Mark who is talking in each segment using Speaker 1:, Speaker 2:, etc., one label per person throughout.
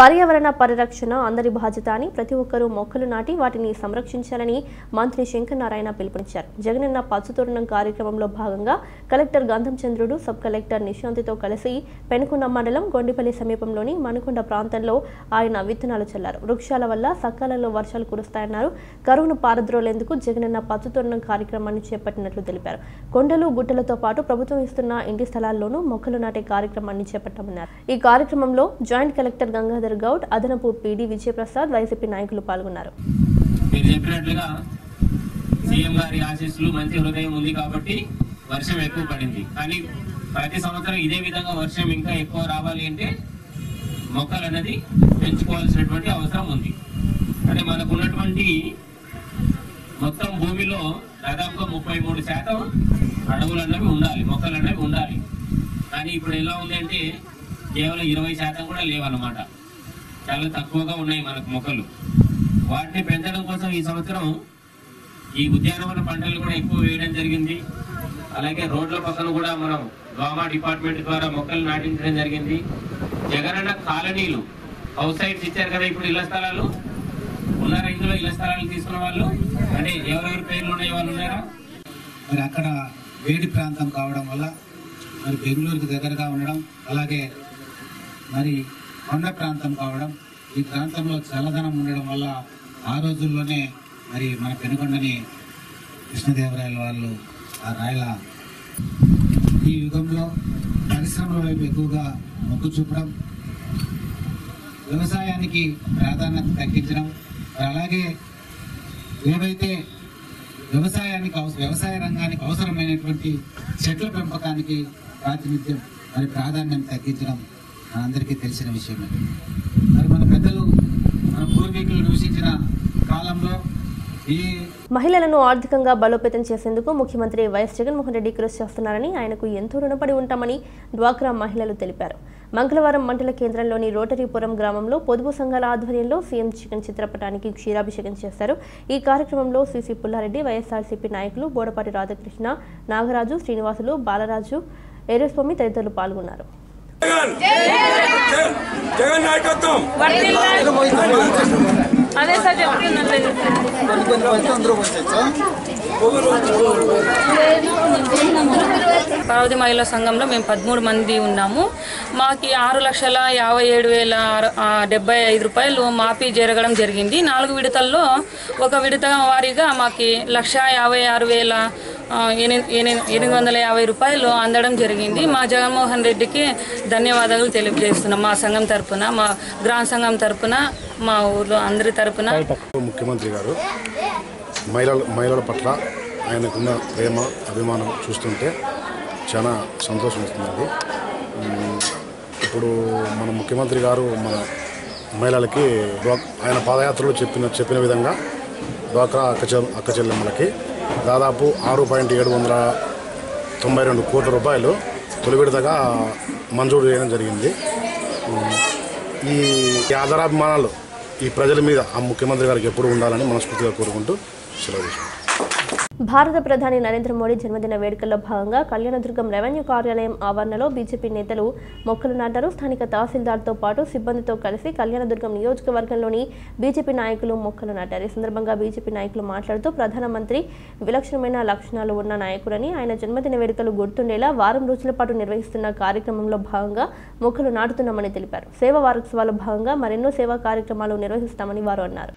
Speaker 1: పర్యావరణ పరిరక్షణ అందరి బాధ్యత అని ప్రతి ఒక్కరూ మొక్కలు నాటి వాటిని సంరక్షించాలని మంత్రి శంకర్ నారాయణ పిలుపునిచ్చారు జగనన్న పచ్చతోరణం కార్యక్రమంలో భాగంగా కలెక్టర్ గంధం చంద్రుడు సబ్ కలెక్టర్ నిశాంతితో కలిసి పెనుకొండ మండలం గొండిపల్లి సమీపంలోని మణికొండ ప్రాంతంలో ఆయన విత్తనాలు చల్లారు వృక్షాల వల్ల సకాలంలో వర్షాలు కురుస్తాయన్నారు కరువును పారద్రోలేందుకు జగనన్న పచ్చతోరణం కార్యక్రమాన్ని చేపట్టినట్లు తెలిపారు కొండలు గుట్టలతో పాటు ప్రభుత్వం ఇస్తున్న ఇంటి స్థలాల్లోనూ మొక్కలు నాటే కార్యక్రమాన్ని చేపట్టామన్నారు ఈ కార్యక్రమంలో జాయింట్ కలెక్టర్ గంగాధర్ గౌడ్ అదనపు పీడీ విజయప్రసాద్ వైసీపీ నాయకులు పాల్గొన్నారు
Speaker 2: మీరు చెప్పినట్లుగా సీఎం గారి ఆశీస్సులు మంచి హృదయం ఉంది కాబట్టి వర్షం ఎక్కువ పడింది కానీ ప్రతి సంవత్సరం ఇదే విధంగా వర్షం ఇంకా ఎక్కువ రావాలి అంటే మొక్కలు అనేది పెంచుకోవాల్సినటువంటి అవసరం ఉంది అంటే మనకు ఉన్నటువంటి మొత్తం భూమిలో దాదాపుగా ముప్పై మూడు శాతం అడవులు అన్నవి ఉండాలి మొక్కలు అన్నవి ఉండాలి కానీ ఇప్పుడు ఎలా ఉంది అంటే కేవలం ఇరవై శాతం కూడా లేవన్నమాట చాలా తక్కువగా ఉన్నాయి మనకు మొక్కలు వాటిని పెంచడం కోసం ఈ సంవత్సరం ఈ ఉద్యానవన పంటలు కూడా ఎక్కువ వేయడం జరిగింది అలాగే రోడ్ల పక్కన కూడా మనం డ్వామా డిపార్ట్మెంట్ ద్వారా మొక్కలు నాటించడం జరిగింది జగనన్న కాలనీలు హౌస్ సైట్స్ ఇచ్చారు కదా ఇప్పుడు ఇళ్ల స్థలాలు ఉన్నారా ఇందులో ఇళ్ల స్థలాలు తీసుకున్న వాళ్ళు అంటే ఎవరెవరి పేర్లు ఉన్నాయి వాళ్ళు ఉన్నారా
Speaker 3: మరి అక్కడ వేడి ప్రాంతం కావడం వల్ల మరి బెంగళూరుకి దగ్గరగా ఉండడం అలాగే మరి కొండ ప్రాంతం కావడం ఈ ప్రాంతంలో చల్లదనం ఉండడం వల్ల ఆ రోజుల్లోనే మరి మన పెనుకొండని కృష్ణదేవరాయల వాళ్ళు ఆ రాయల ఈ యుగంలో పరిశ్రమల వైపు ఎక్కువగా మొగ్గు చూపడం వ్యవసాయానికి ప్రాధాన్యత తగ్గించడం మరి అలాగే ఏవైతే వ్యవసాయానికి అవస వ్యవసాయ రంగానికి అవసరమైనటువంటి చెట్ల పెంపకానికి ప్రాతినిధ్యం మరి ప్రాధాన్యం తగ్గించడం మనందరికీ తెలిసిన విషయమే మరి మన పెద్దలు మన పూర్వీకులు నివసించిన కాలంలో ఈ
Speaker 1: మహిళలను ఆర్థికంగా బలోపేతం చేసేందుకు ముఖ్యమంత్రి వైఎస్ జగన్మోహన్ రెడ్డి కృషి చేస్తున్నారని ఆయనకు ఎంతో రుణపడి ఉంటామని డ్వాక్రా మహిళలు తెలిపారు మంగళవారం మండల కేంద్రంలోని రోటరీపురం గ్రామంలో పొదుపు సంఘాల ఆధ్వర్యంలో సీఎం చికెన్ చిత్రపటానికి క్షీరాభిషేకం చేశారు ఈ కార్యక్రమంలో సీసీ పుల్లారెడ్డి వైఎస్ఆర్సీపీ నాయకులు బోడపాటి రాధాకృష్ణ నాగరాజు శ్రీనివాసులు బాలరాజు ఏరేస్వామి తదితరులు పాల్గొన్నారు
Speaker 4: జగన్ నాయకత్వం
Speaker 5: అదే సార్ చెప్తున్నాను పార్వతి మహిళా సంఘంలో మేము పదమూడు మంది ఉన్నాము మాకి ఆరు లక్షల యాభై ఏడు వేల ఆరు- ఆ, డెబ్బై ఐదు రూపాయలు మాఫీ జరగడం జరిగింది నాలుగు విడతల్లో ఒక విడత వారీగా మాకి లక్ష యాభై ఆరు వేల ఆ, ఎని- ఎని- ఎనిమిది వందల యాభై రూపాయలు అందడం జరిగింది మా జగన్మోహన్ రెడ్డికి ధన్యవాదాలు తెలియజేస్తున్నాం మా సంఘం తరపున మా గ్రామ సంఘం తరపున మా ఊర్లో అందరి తరపున
Speaker 6: ముఖ్యమంత్రి గారు మహిళల మహిళల పట్ల ఆయనకున్న ప్రేమ అభిమానం చూస్తుంటే చాలా సంతోషం వస్తుందండి ఉమ్, ఇప్పుడు మన ముఖ్యమంత్రి గారు మన మహిళలకి డ్వా- ఆయన పాదయాత్రలో చెప్పిన చెప్పిన విధంగా డ్వాక్రా అక్క చె- అక్క చెల్లెమ్మలకి దాదాపు ఆరు పాయింట్ ఏడు వందల తొంభై రెండు కోట్ల రూపాయలు తొలి విడతగా మంజూరు చేయడం జరిగింది ఉమ్, ఈ ఈ ఆధారాభిమానాలు ఈ ప్రజల మీద ఆ ముఖ్యమంత్రి గారికి ఎప్పుడు ఉండాలని మనస్ఫూర్తిగా కోరుకుంటూ సెలవు తీసుకుంటాం
Speaker 1: భారత ప్రధాని నరేంద్ర మోడీ జన్మదిన వేడుకల్లో భాగంగా కళ్యాణదుర్గం రెవెన్యూ కార్యాలయం ఆవరణలో బీజేపీ నేతలు మొక్కలు నాటారు స్థానిక తహసీల్దార్తో పాటు సిబ్బందితో కలిసి కళ్యాణదుర్గం నియోజకవర్గంలోని బీజేపీ నాయకులు మొక్కలు నాటారు ఈ సందర్భంగా బీజేపీ నాయకులు మాట్లాడుతూ ప్రధానమంత్రి విలక్షణమైన లక్షణాలు ఉన్న నాయకుడని ఆయన జన్మదిన వేడుకలు గుర్తుండేలా వారం రోజుల పాటు నిర్వహిస్తున్న కార్యక్రమంలో భాగంగా మొక్కలు నాటుతున్నామని తెలిపారు సేవా వారోత్సవాల భాగంగా మరెన్నో సేవా కార్యక్రమాలు నిర్వహిస్తామని వారు అన్నారు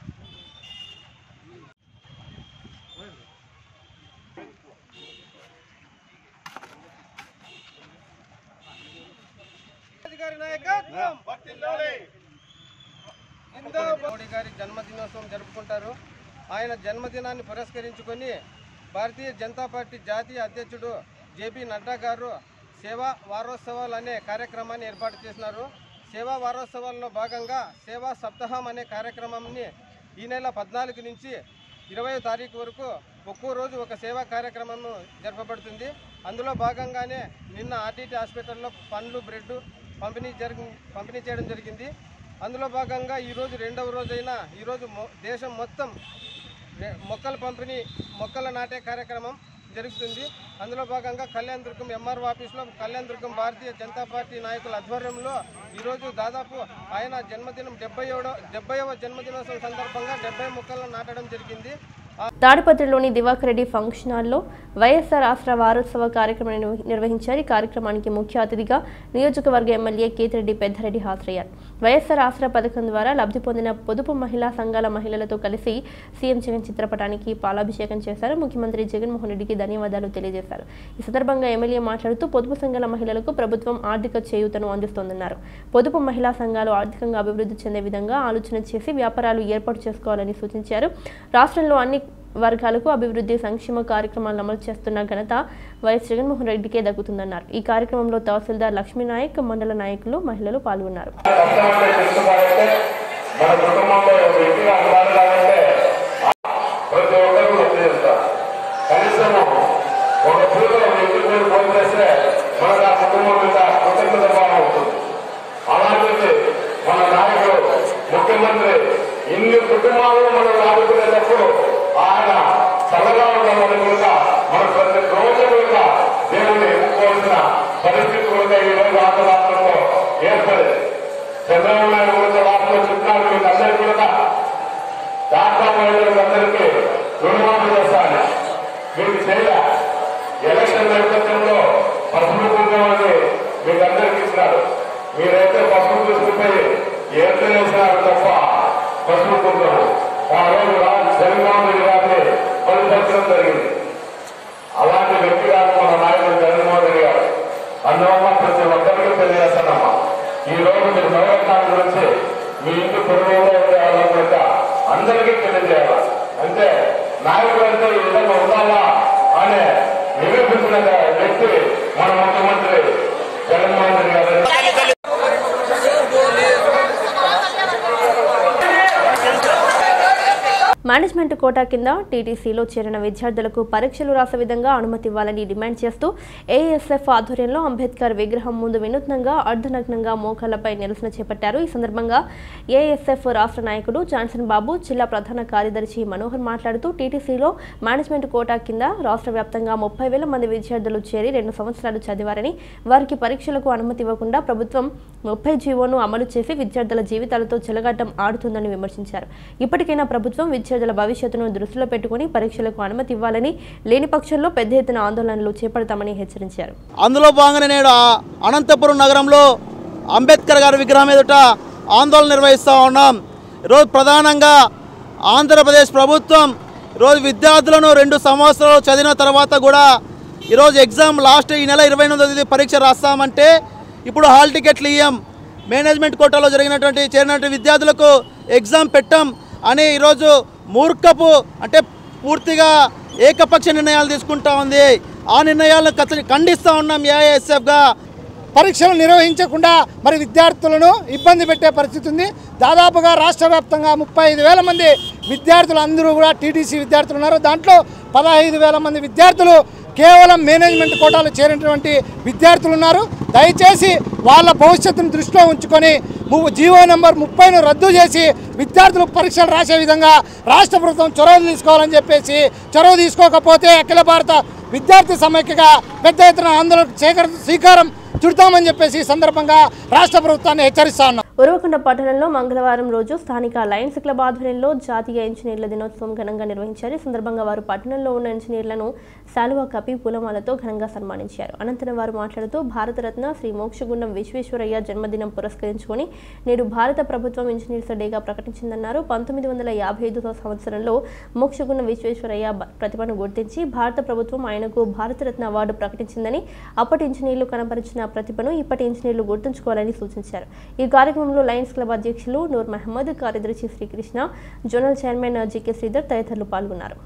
Speaker 7: మోడీ గారి జన్మదినోత్సవం జరుపుకుంటారు ఆయన జన్మదినాన్ని పురస్కరించుకొని భారతీయ జనతా పార్టీ జాతీయ అధ్యక్షుడు జేపీ నడ్డా గారు సేవా వారోత్సవాలు అనే కార్యక్రమాన్ని ఏర్పాటు చేసినారు సేవా వారోత్సవాల్లో భాగంగా సేవా సప్తాహం అనే కార్యక్రమాన్ని ఈ నెల పద్నాలుగు నుంచి ఇరవై తారీఖు వరకు ఒక్కో రోజు ఒక సేవా కార్యక్రమం జరపబడుతుంది అందులో భాగంగానే నిన్న ఆర్టీటీ హాస్పిటల్లో పండ్లు బ్రెడ్ పంపిణీ జరిగి పంపిణీ చేయడం జరిగింది అందులో భాగంగా ఈరోజు రెండవ రోజైన ఈరోజు మొ- దేశం మొత్తం రె- మొక్కల పంపిణీ మొక్కల నాటే కార్యక్రమం జరుగుతుంది అందులో భాగంగా కళ్యాణ్ దుర్గం ఎంఆర్ఓ ఆఫీస్లో కళ్యాణ్ దుర్గం భారతీయ జనతా పార్టీ నాయకుల ఆధ్వర్యంలో ఈరోజు దాదాపు ఆయన జన్మదినం డెబ్బై ఏడో డెబ్బైవ జన్మదినోత్సవం సందర్భంగా డెబ్బై మొక్కలను నాటడం జరిగింది
Speaker 1: తాడిపత్రిలోని దివాకర్ రెడ్డి ఫంక్షన్ హాల్లో వైఎస్ఆర్ ఆసరా వారోత్సవ కార్యక్రమాన్ని నిర్వ- నిర్వహించారు ఈ కార్యక్రమానికి ముఖ్య అతిథిగా నియోజకవర్గ ఎమ్మెల్యే కేతిరెడ్డి పెద్దారెడ్డి హాజరయ్యారు వైఎస్ఆర్ ఆసరా పథకం ద్వారా లబ్ధి పొందిన పొదుపు మహిళా సంఘాల మహిళలతో కలిసి సీఎం జగన్ చిత్రపటానికి పాలాభిషేకం చేశారు ముఖ్యమంత్రి జగన్మోహన్ రెడ్డికి ధన్యవాదాలు తెలియజేశారు ఈ సందర్భంగా ఎమ్మెల్యే మాట్లాడుతూ పొదుపు సంఘాల మహిళలకు ప్రభుత్వం ఆర్థిక చేయూతను అందిస్తోందన్నారు పొదుపు మహిళా సంఘాలు ఆర్థికంగా అభివృద్ధి చెందే విధంగా ఆలోచన చేసి వ్యాపారాలు ఏర్పాటు చేసుకోవాలని సూచించారు రాష్ట్రంలో అన్ని వర్గాలకు అభివృద్ధి సంక్షేమ కార్యక్రమాలను అమలు చేస్తున్న ఘనత వైఎస్ జగన్మోహన్ రెడ్డికే దక్కుతుందన్నారు ఈ కార్యక్రమంలో తహసీల్దార్ లక్ష్మీనాయక్ మండల నాయకులు మహిళలు పాల్గొన్నారు
Speaker 4: కష్టమంటే కష్టపడితే మన కుటుంబంలో ఒక వ్యక్తిగా ఉండాలి కాబట్టి ప్రతి ఒక్కరు వచ్చి చేస్తారు కనీసము ఒక పూజలో ఒక వ్యక్తి పేరు ఫోన్ చేస్తే మనకు ఆ కుటుంబం మీద కృతజ్ఞత భావం ఉంటుంది అలాంటిది మన నాయకుడు ముఖ్యమంత్రి ఇన్ని కుటుంబాలను మనం ఆదుకునేటప్పుడు ఆయన చల్లగా ఉండాలని కనుక మన ప్రతి రోజు కనుక దేవుని ఎన్నుకోవాల్సిన పరిస్థితి కనుక ఈ రోజు ఆంధ్ర రాష్ట్రంలో ఏర్పడింది చంద్రబాబు నాయుడు గురించి రాష్ట్రంలో చెప్పినారు మీకు అందరికీ కూడా డాక్టర్ అందరికీ రుణమాఫీ చేస్తాను మీకు చేయాల ఎలక్షన్ నేపథ్యంలో పసుపు కుంకుమని మీకు అందరికీ ఇచ్చినారు మీరైతే పసుపు తీసుకుపోయి ఏర్లు వేసినారు తప్ప పసుపు కుంకుమ ఆ రోజు రా- జగన్మోహన్ రెడ్డి గారిని బలపరచడం జరిగింది అలాంటి వ్యక్తి కాదు మన నాయకుడు జగన్మోహన్ రెడ్డి గారు అందువల్ల ప్రతి ఒక్కరికి తెలియజేస్తానమ్మా ఈ రోజు మీరు నవరత్నాల గురించి మీ ఇంటి పొరుగులో ఉండే వాళ్ళ గురించి అందరికీ తెలియజేయాలి అంటే నాయకుడు అంటే ఈ విధంగా ఉండాలా అనే నిరూపించిన వ్యక్తి మన ముఖ్యమంత్రి జగన్మోహన్ రెడ్డి గారు
Speaker 1: మేనేజ్మెంట్ కోటా కింద టీటీసీలో చేరిన విద్యార్థులకు పరీక్షలు రాసే విధంగా అనుమతి ఇవ్వాలని డిమాండ్ చేస్తూ ఏఎస్ఎఫ్ ఆధ్వర్యంలో అంబేద్కర్ విగ్రహం ముందు వినూత్నంగా అర్ధనగ్నంగా మోకాళ్లపై నిరసన చేపట్టారు ఈ సందర్భంగా ఏఎస్ఎఫ్ రాష్ట్ర నాయకుడు జాన్సన్ బాబు జిల్లా ప్రధాన కార్యదర్శి మనోహర్ మాట్లాడుతూ టీటీసీలో మేనేజ్మెంట్ కోటా కింద రాష్ట్ర వ్యాప్తంగా ముప్పై వేల మంది విద్యార్థులు చేరి రెండు సంవత్సరాలు చదివారని వారికి పరీక్షలకు అనుమతి ఇవ్వకుండా ప్రభుత్వం ముప్పై జీవోను అమలు చేసి విద్యార్థుల జీవితాలతో చెలగాటం ఆడుతుందని విమర్శించారు ఇప్పటికైనా ప్రభుత్వం విద్యార్థుల భవిష్యత్తును దృష్టిలో పెట్టుకుని పరీక్షలకు అనుమతి ఇవ్వాలని లేని పక్షంలో పెద్ద ఎత్తున ఆందోళనలు చేపడతామని హెచ్చరించారు
Speaker 8: అందులో భాగంగానే నేడు ఆ అనంతపురం నగరంలో అంబేద్కర్ గారి విగ్రహం ఎదుట ఆందోళన నిర్వహిస్తూ ఉన్నాం ఈరోజు ప్రధానంగా ఆంధ్రప్రదేశ్ ప్రభుత్వం ఈరోజు విద్యార్థులను రెండు సంవత్సరాలు చదివిన తర్వాత కూడా ఈరోజు ఎగ్జామ్ లాస్ట్ ఈ నెల ఇరవై ఎనిమిదో తేదీ పరీక్ష రాస్తామంటే ఇప్పుడు హాల్ టికెట్లు ఇయ్యం మేనేజ్మెంట్ కోటాలో జరిగినటువంటి చేరినటువంటి విద్యార్థులకు ఎగ్జామ్ పెట్టాం అని ఈరోజు మూర్ఖపు అంటే పూర్తిగా ఏకపక్ష నిర్ణయాలు తీసుకుంటా ఉంది ఆ నిర్ణయాలను కత- ఖండిస్తూ ఉన్నాం ఏఐఎస్ఎఫ్గా
Speaker 9: పరీక్షలు నిర్వహించకుండా మరి విద్యార్థులను ఇబ్బంది పెట్టే పరిస్థితి ఉంది దాదాపుగా రాష్ట్ర వ్యాప్తంగా ముప్పై ఐదు వేల మంది విద్యార్థులు అందరూ కూడా టీటీసీ విద్యార్థులు ఉన్నారు దాంట్లో పదహైదు వేల మంది విద్యార్థులు కేవలం మేనేజ్మెంట్ కోటాలో చేరినటువంటి విద్యార్థులు ఉన్నారు దయచేసి వాళ్ళ భవిష్యత్తును దృష్టిలో ఉంచుకొని ము- జీవో నెంబర్ ముప్పైను రద్దు చేసి విద్యార్థులకు పరీక్షలు రాసే విధంగా రాష్ట్ర ప్రభుత్వం చొరవ తీసుకోవాలని చెప్పేసి చొరవ తీసుకోకపోతే అఖిల భారత విద్యార్థి సమైక్యగా పెద్ద ఎత్తున ఆందోళన సేకర శ్రీకారం చుడతామని చెప్పేసి ఈ సందర్భంగా రాష్ట్ర ప్రభుత్వాన్ని హెచ్చరిస్తా ఉన్నాం
Speaker 1: ఉరవకొండ పట్టణంలో మంగళవారం రోజు స్థానిక లయన్స్ క్లబ్ ఆధ్వర్యంలో జాతీయ ఇంజనీర్ల దినోత్సవం ఘనంగా నిర్వహించారు ఈ సందర్భంగా వారు పట్టణంలో ఉన్న ఇంజనీర్లను శాలువా కపి పూలమాలతో ఘనంగా సన్మానించారు అనంతరం వారు మాట్లాడుతూ భారతరత్న శ్రీ మోక్షగుండం విశ్వేశ్వరయ్య జన్మదినం పురస్కరించుకొని నేడు భారత ప్రభుత్వం ఇంజనీర్స్ డేగా ప్రకటించిందన్నారు పంతొమ్మిది వందల యాభై ఐదో సంవత్సరంలో మోక్షగుండం విశ్వేశ్వరయ్య బ- ప్రతిభను గుర్తించి భారత ప్రభుత్వం ఆయనకు భారతరత్న అవార్డు ప్రకటించిందని అప్పటి ఇంజనీర్లు కనపరిచిన ప్రతిభను ఇప్పటి ఇంజనీర్లు గుర్తుంచుకోవాలని సూచించారు ఈ కార్యక్రమంలో లయన్స్ క్లబ్ అధ్యక్షులు నూర్ మహమ్మద్ కార్యదర్శి Srikrishna zonal chairman GK Sridhar తదితరులు పాల్గొన్నారు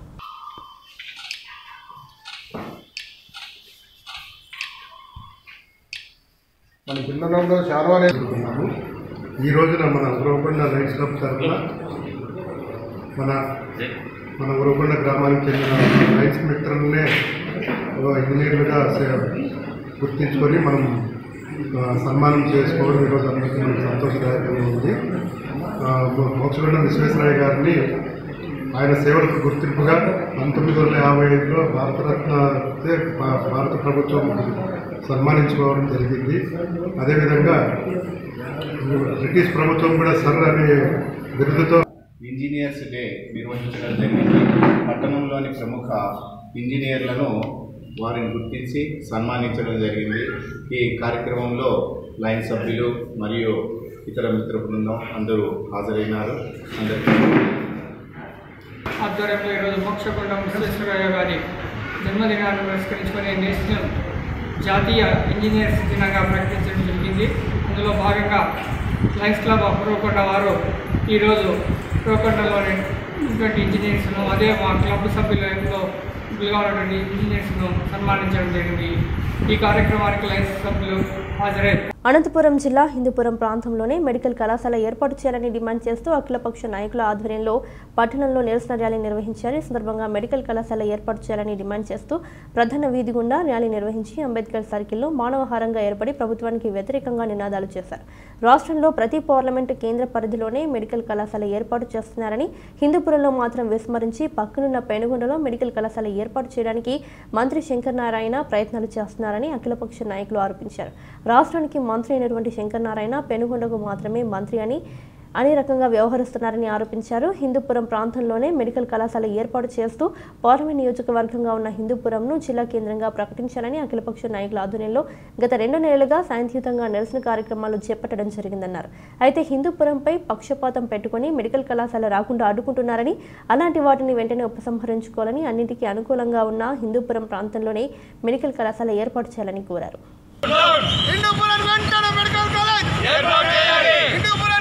Speaker 10: మన పిల్లలలో శారవాలే జరుగుతున్నాము ఈ రోజున మన ఉరవకొండ లైన్స్ క్లబ్ తరఫున మన మన ఉరవకొండ గ్రామానికి చెందిన లైన్స్ మిత్రులనే ఒక ఇంజనీర్లుగా సే- గుర్తించుకొని మనం ఆ, సన్మానం చేసుకోవడం ఈరోజు అందరికీ మనకు సంతోషదాయకంగా ఉంది ఆ, మోక్షగొండ విశ్వేశ్వరయ్య గారిని ఆయన సేవలకు గుర్తింపుగా పంతొమ్మిది వందల యాభై ఐదులో భారతరత్న అయితే భా- భారత ప్రభుత్వం సన్మానించుకోవడం జరిగింది అదేవిధంగా బ్రిటిష్ ప్రభుత్వం కూడా సర్ అనే బిరుదుతో
Speaker 11: ఇంజనీర్స్ డే నిర్వహించడం జరిగింది పట్టణంలోని ప్రముఖ ఇంజనీర్లను వారిని గుర్తించి సన్మానించడం జరిగింది ఈ కార్యక్రమంలో లైన్ సభ్యులు మరియు ఇతర మిత్ర బృందం అందరూ హాజరైనారు అందరికీ
Speaker 12: ఆధ్వర్యంలో ఈరోజు మోక్షకొండ ముసలేశ్వరయ్య గారి జన్మదినాన్ని పురస్కరించుకునే నేషనల్ జాతీయ ఇంజనీర్స్ దినంగా ప్రకటించడం జరిగింది అందులో భాగంగా లయన్స్ క్లబ్ ఆఫ్ రోకొండ వారు ఈరోజు రోకొండలోని ఉన్నటువంటి ఇంజనీర్స్ను అదే మా క్లబ్ సభ్యులలో బిల్గా ఉన్నటువంటి ఇంజనీర్స్ను సన్మానించడం జరిగింది ఈ కార్యక్రమానికి లయన్స్ సభ్యులు హాజరై
Speaker 1: అనంతపురం జిల్లా హిందూపురం ప్రాంతంలోనే మెడికల్ కళాశాల ఏర్పాటు చేయాలని డిమాండ్ చేస్తూ అఖిలపక్ష నాయకుల ఆధ్వర్యంలో పట్టణంలో నిరసన ర్యాలీ నిర్వహించారు ఈ సందర్భంగా మెడికల్ కళాశాల ఏర్పాటు చేయాలని డిమాండ్ చేస్తూ ప్రధాన వీధి గుండా ర్యాలీ నిర్వహించి అంబేద్కర్ సర్కిల్లో మానవహారంగా ఏర్పడి ప్రభుత్వానికి వ్యతిరేకంగా నినాదాలు చేశారు రాష్ట్రంలో ప్రతి పార్లమెంటు కేంద్ర పరిధిలోనే మెడికల్ కళాశాల ఏర్పాటు చేస్తున్నారని హిందూపురంలో మాత్రం విస్మరించి పక్కనున్న పెనుగొండలో మెడికల్ కళాశాల ఏర్పాటు చేయడానికి మంత్రి శంకర్ నారాయణ ప్రయత్నాలు చేస్తున్నారని అఖిలపక్ష నాయకులు ఆరోపించారు రాష్ట్రానికి మంత్రి అయినటువంటి శంకర్ నారాయణ పెనుగొండకు మాత్రమే మంత్రి అని అనే రకంగా వ్యవహరిస్తున్నారని ఆరోపించారు హిందూపురం ప్రాంతంలోనే మెడికల్ కళాశాల ఏర్పాటు చేస్తూ పార్లమెంట్ నియోజకవర్గంగా ఉన్న హిందూపురంను జిల్లా కేంద్రంగా ప్రకటించాలని అఖిలపక్ష నాయకుల ఆధ్వర్యంలో గత రెండు నెలలుగా శాంతియుతంగా నిరసన కార్యక్రమాలు చేపట్టడం జరిగిందన్నారు అయితే హిందూపురంపై పక్షపాతం పెట్టుకుని మెడికల్ కళాశాల రాకుండా అడ్డుకుంటున్నారని అలాంటి వాటిని వెంటనే ఉపసంహరించుకోవాలని అన్నింటికీ అనుకూలంగా ఉన్న హిందూపురం ప్రాంతంలోనే మెడికల్ కళాశాల ఏర్పాటు చేయాలని కోరారు
Speaker 13: హిందూపురం వెంటనే మెడికల్ కాలేజ్ ఏర్పాటు చేయాలి హిందూపురం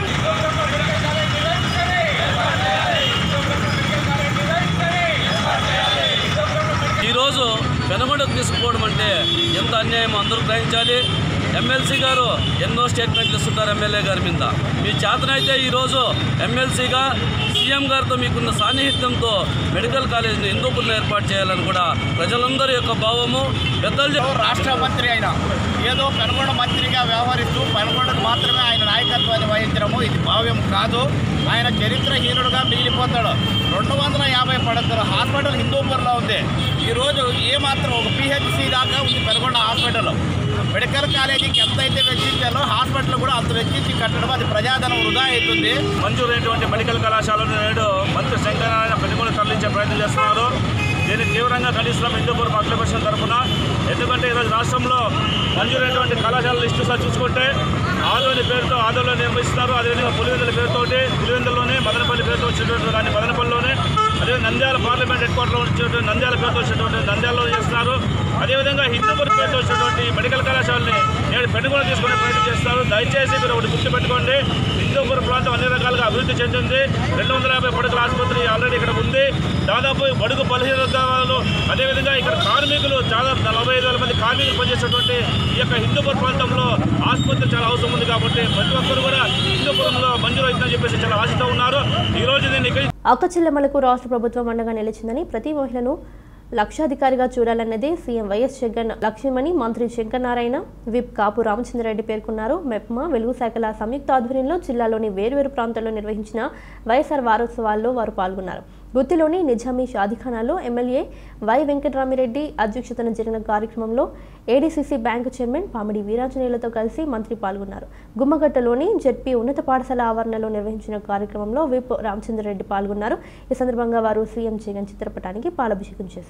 Speaker 14: ఈరోజు పెనగొండకు తీసుకుపోవడం అంటే ఎంత అన్యాయం అందరూ గ్రహించాలి ఎమ్మెల్సీ గారు ఎన్నో స్టేట్మెంట్లు ఇస్తుంటారు ఎమ్మెల్యే గారి మీద మీ చేతనైతే ఈరోజు ఎమ్మెల్సీగా సీఎం గారితో మీకున్న సాన్నిహిత్యంతో మెడికల్ కాలేజీని హిందూపురంలో ఏర్పాటు చేయాలని కూడా ప్రజలందరి యొక్క భావము పెద్దలు చెప్ప-
Speaker 15: రాష్ట్ర మంత్రి అయిన ఏదో పెనుగొండ మంత్రిగా వ్యవహరిస్తూ పెనుగొండకు మాత్రమే ఆయన నాయకత్వాన్ని వహించడము ఇది భావ్యం కాదు ఆయన చరిత్రహీనుడుగా మిగిలిపోతాడు రెండు వందల యాభై పడకల హాస్పిటల్ హిందూపూర్లో ఉంది ఈరోజు ఏ మాత్రం ఒక పిహెచ్సి దాకా ఉంది పెనుగొండ హాస్పిటల్ మెడికల్ కాలేజీకి ఎంత అయితే వెచ్చించాలో హాస్పిటల్ కూడా అంత వెచ్చించి కట్టడం అది ప్రజాధనం వృధా అవుతుంది
Speaker 16: మంజూరైనటువంటి మెడికల్ కళాశాలను నేడు మంత్రి శంకరనారాయణ పెనుగోలు తరలించే ప్రయత్నం చేస్తున్నారు దీన్ని తీవ్రంగా ఖండిస్తున్నాం హిందూపూర్ అఖిలపక్షం తరఫున ఎందుకంటే ఈరోజు రాష్ట్రంలో మంజూరైనటువంటి కళాశాల లిస్టు సార్ చూసుకుంటే ఆదోని పేరుతో ఆదోలో నిర్మిస్తున్నారు అదేవిధంగా పులివెందుల పేరుతోటి పులివెందుల్లోనే మదనపల్లి పేరుతో వచ్చినటువంటి దాన్ని మదనపల్లిలోనే అదే నంద్యాల పార్లమెంట్ హెడ్ క్వార్టర్లో వచ్చినటువంటి నంద్యాల పేరుతో వచ్చినటువంటి నంద్యాలలో చేస్తున్నారు అదేవిధంగా హిందూపూర్ పేరుతో వచ్చినటువంటి మెడికల్ కళాశాలని నేడు పెనుగోలు తీసుకునే ప్రయత్నం చేస్తారు దయచేసి మీరు ఒకటి గుర్తుపెట్టుకోండి హిందూపూర్ ప్రాంతం అన్ని రకాలుగా అభివృద్ధి చెందింది రెండు వందల యాభై పడకల ఆసుపత్రి ఆల్రెడీ ఇక్కడ ఉంది దాదాపు బడుగు బలహీన వర్గాలు అదేవిధంగా ఇక్కడ కార్మికులు చాలా నలభై ఐదు వేల మంది కార్మికులు పనిచేసేటువంటి ఈ యొక్క హిందూపూర్ ప్రాంతంలో ఆసుపత్రి చాలా అవసరం ఉంది కాబట్టి ప్రతి ఒక్కరు కూడా హిందూపురంలో మంజూరు అవుతుందని చెప్పేసి చాలా ఆశతో ఉన్నారు ఈ రోజు దీన్ని ఇక్కడ
Speaker 1: అక్క చెల్లెమ్మలకు రాష్ట్ర ప్రభుత్వం అండగా నిలిచిందని ప్రతి మహిళను లక్షాధికారిగా చూడాలన్నదే సీఎం వైఎస్ జగన్ లక్ష్యమని మంత్రి శంకర్ నారాయణ విప్ కాపు రామచంద్రరెడ్డి పేర్కొన్నారు మెప్మా వెలుగు శాఖల సంయుక్త ఆధ్వర్యంలో జిల్లాలోని వేర్వేరు ప్రాంతాల్లో నిర్వహించిన వైఎస్ఆర్ వారోత్సవాల్లో వారు పాల్గొన్నారు గుత్తిలోని నిజామీ షాదిఖానాలో ఎమ్మెల్యే వై వెంకటరామిరెడ్డి అధ్యక్షతన జరిగిన కార్యక్రమంలో ఏడీసీసీ బ్యాంకు చైర్మన్ పామిడి వీరాంజనేయులతో కలిసి మంత్రి పాల్గొన్నారు గుమ్మగట్టలోని జెడ్పీ ఉన్నత పాఠశాల ఆవరణలో నిర్వహించిన కార్యక్రమంలో విప్ రామచంద్రరెడ్డి పాల్గొన్నారు ఈ సందర్భంగా వారు సీఎం జగన్ చిత్రపటానికి పాలాభిషేకం చేశారు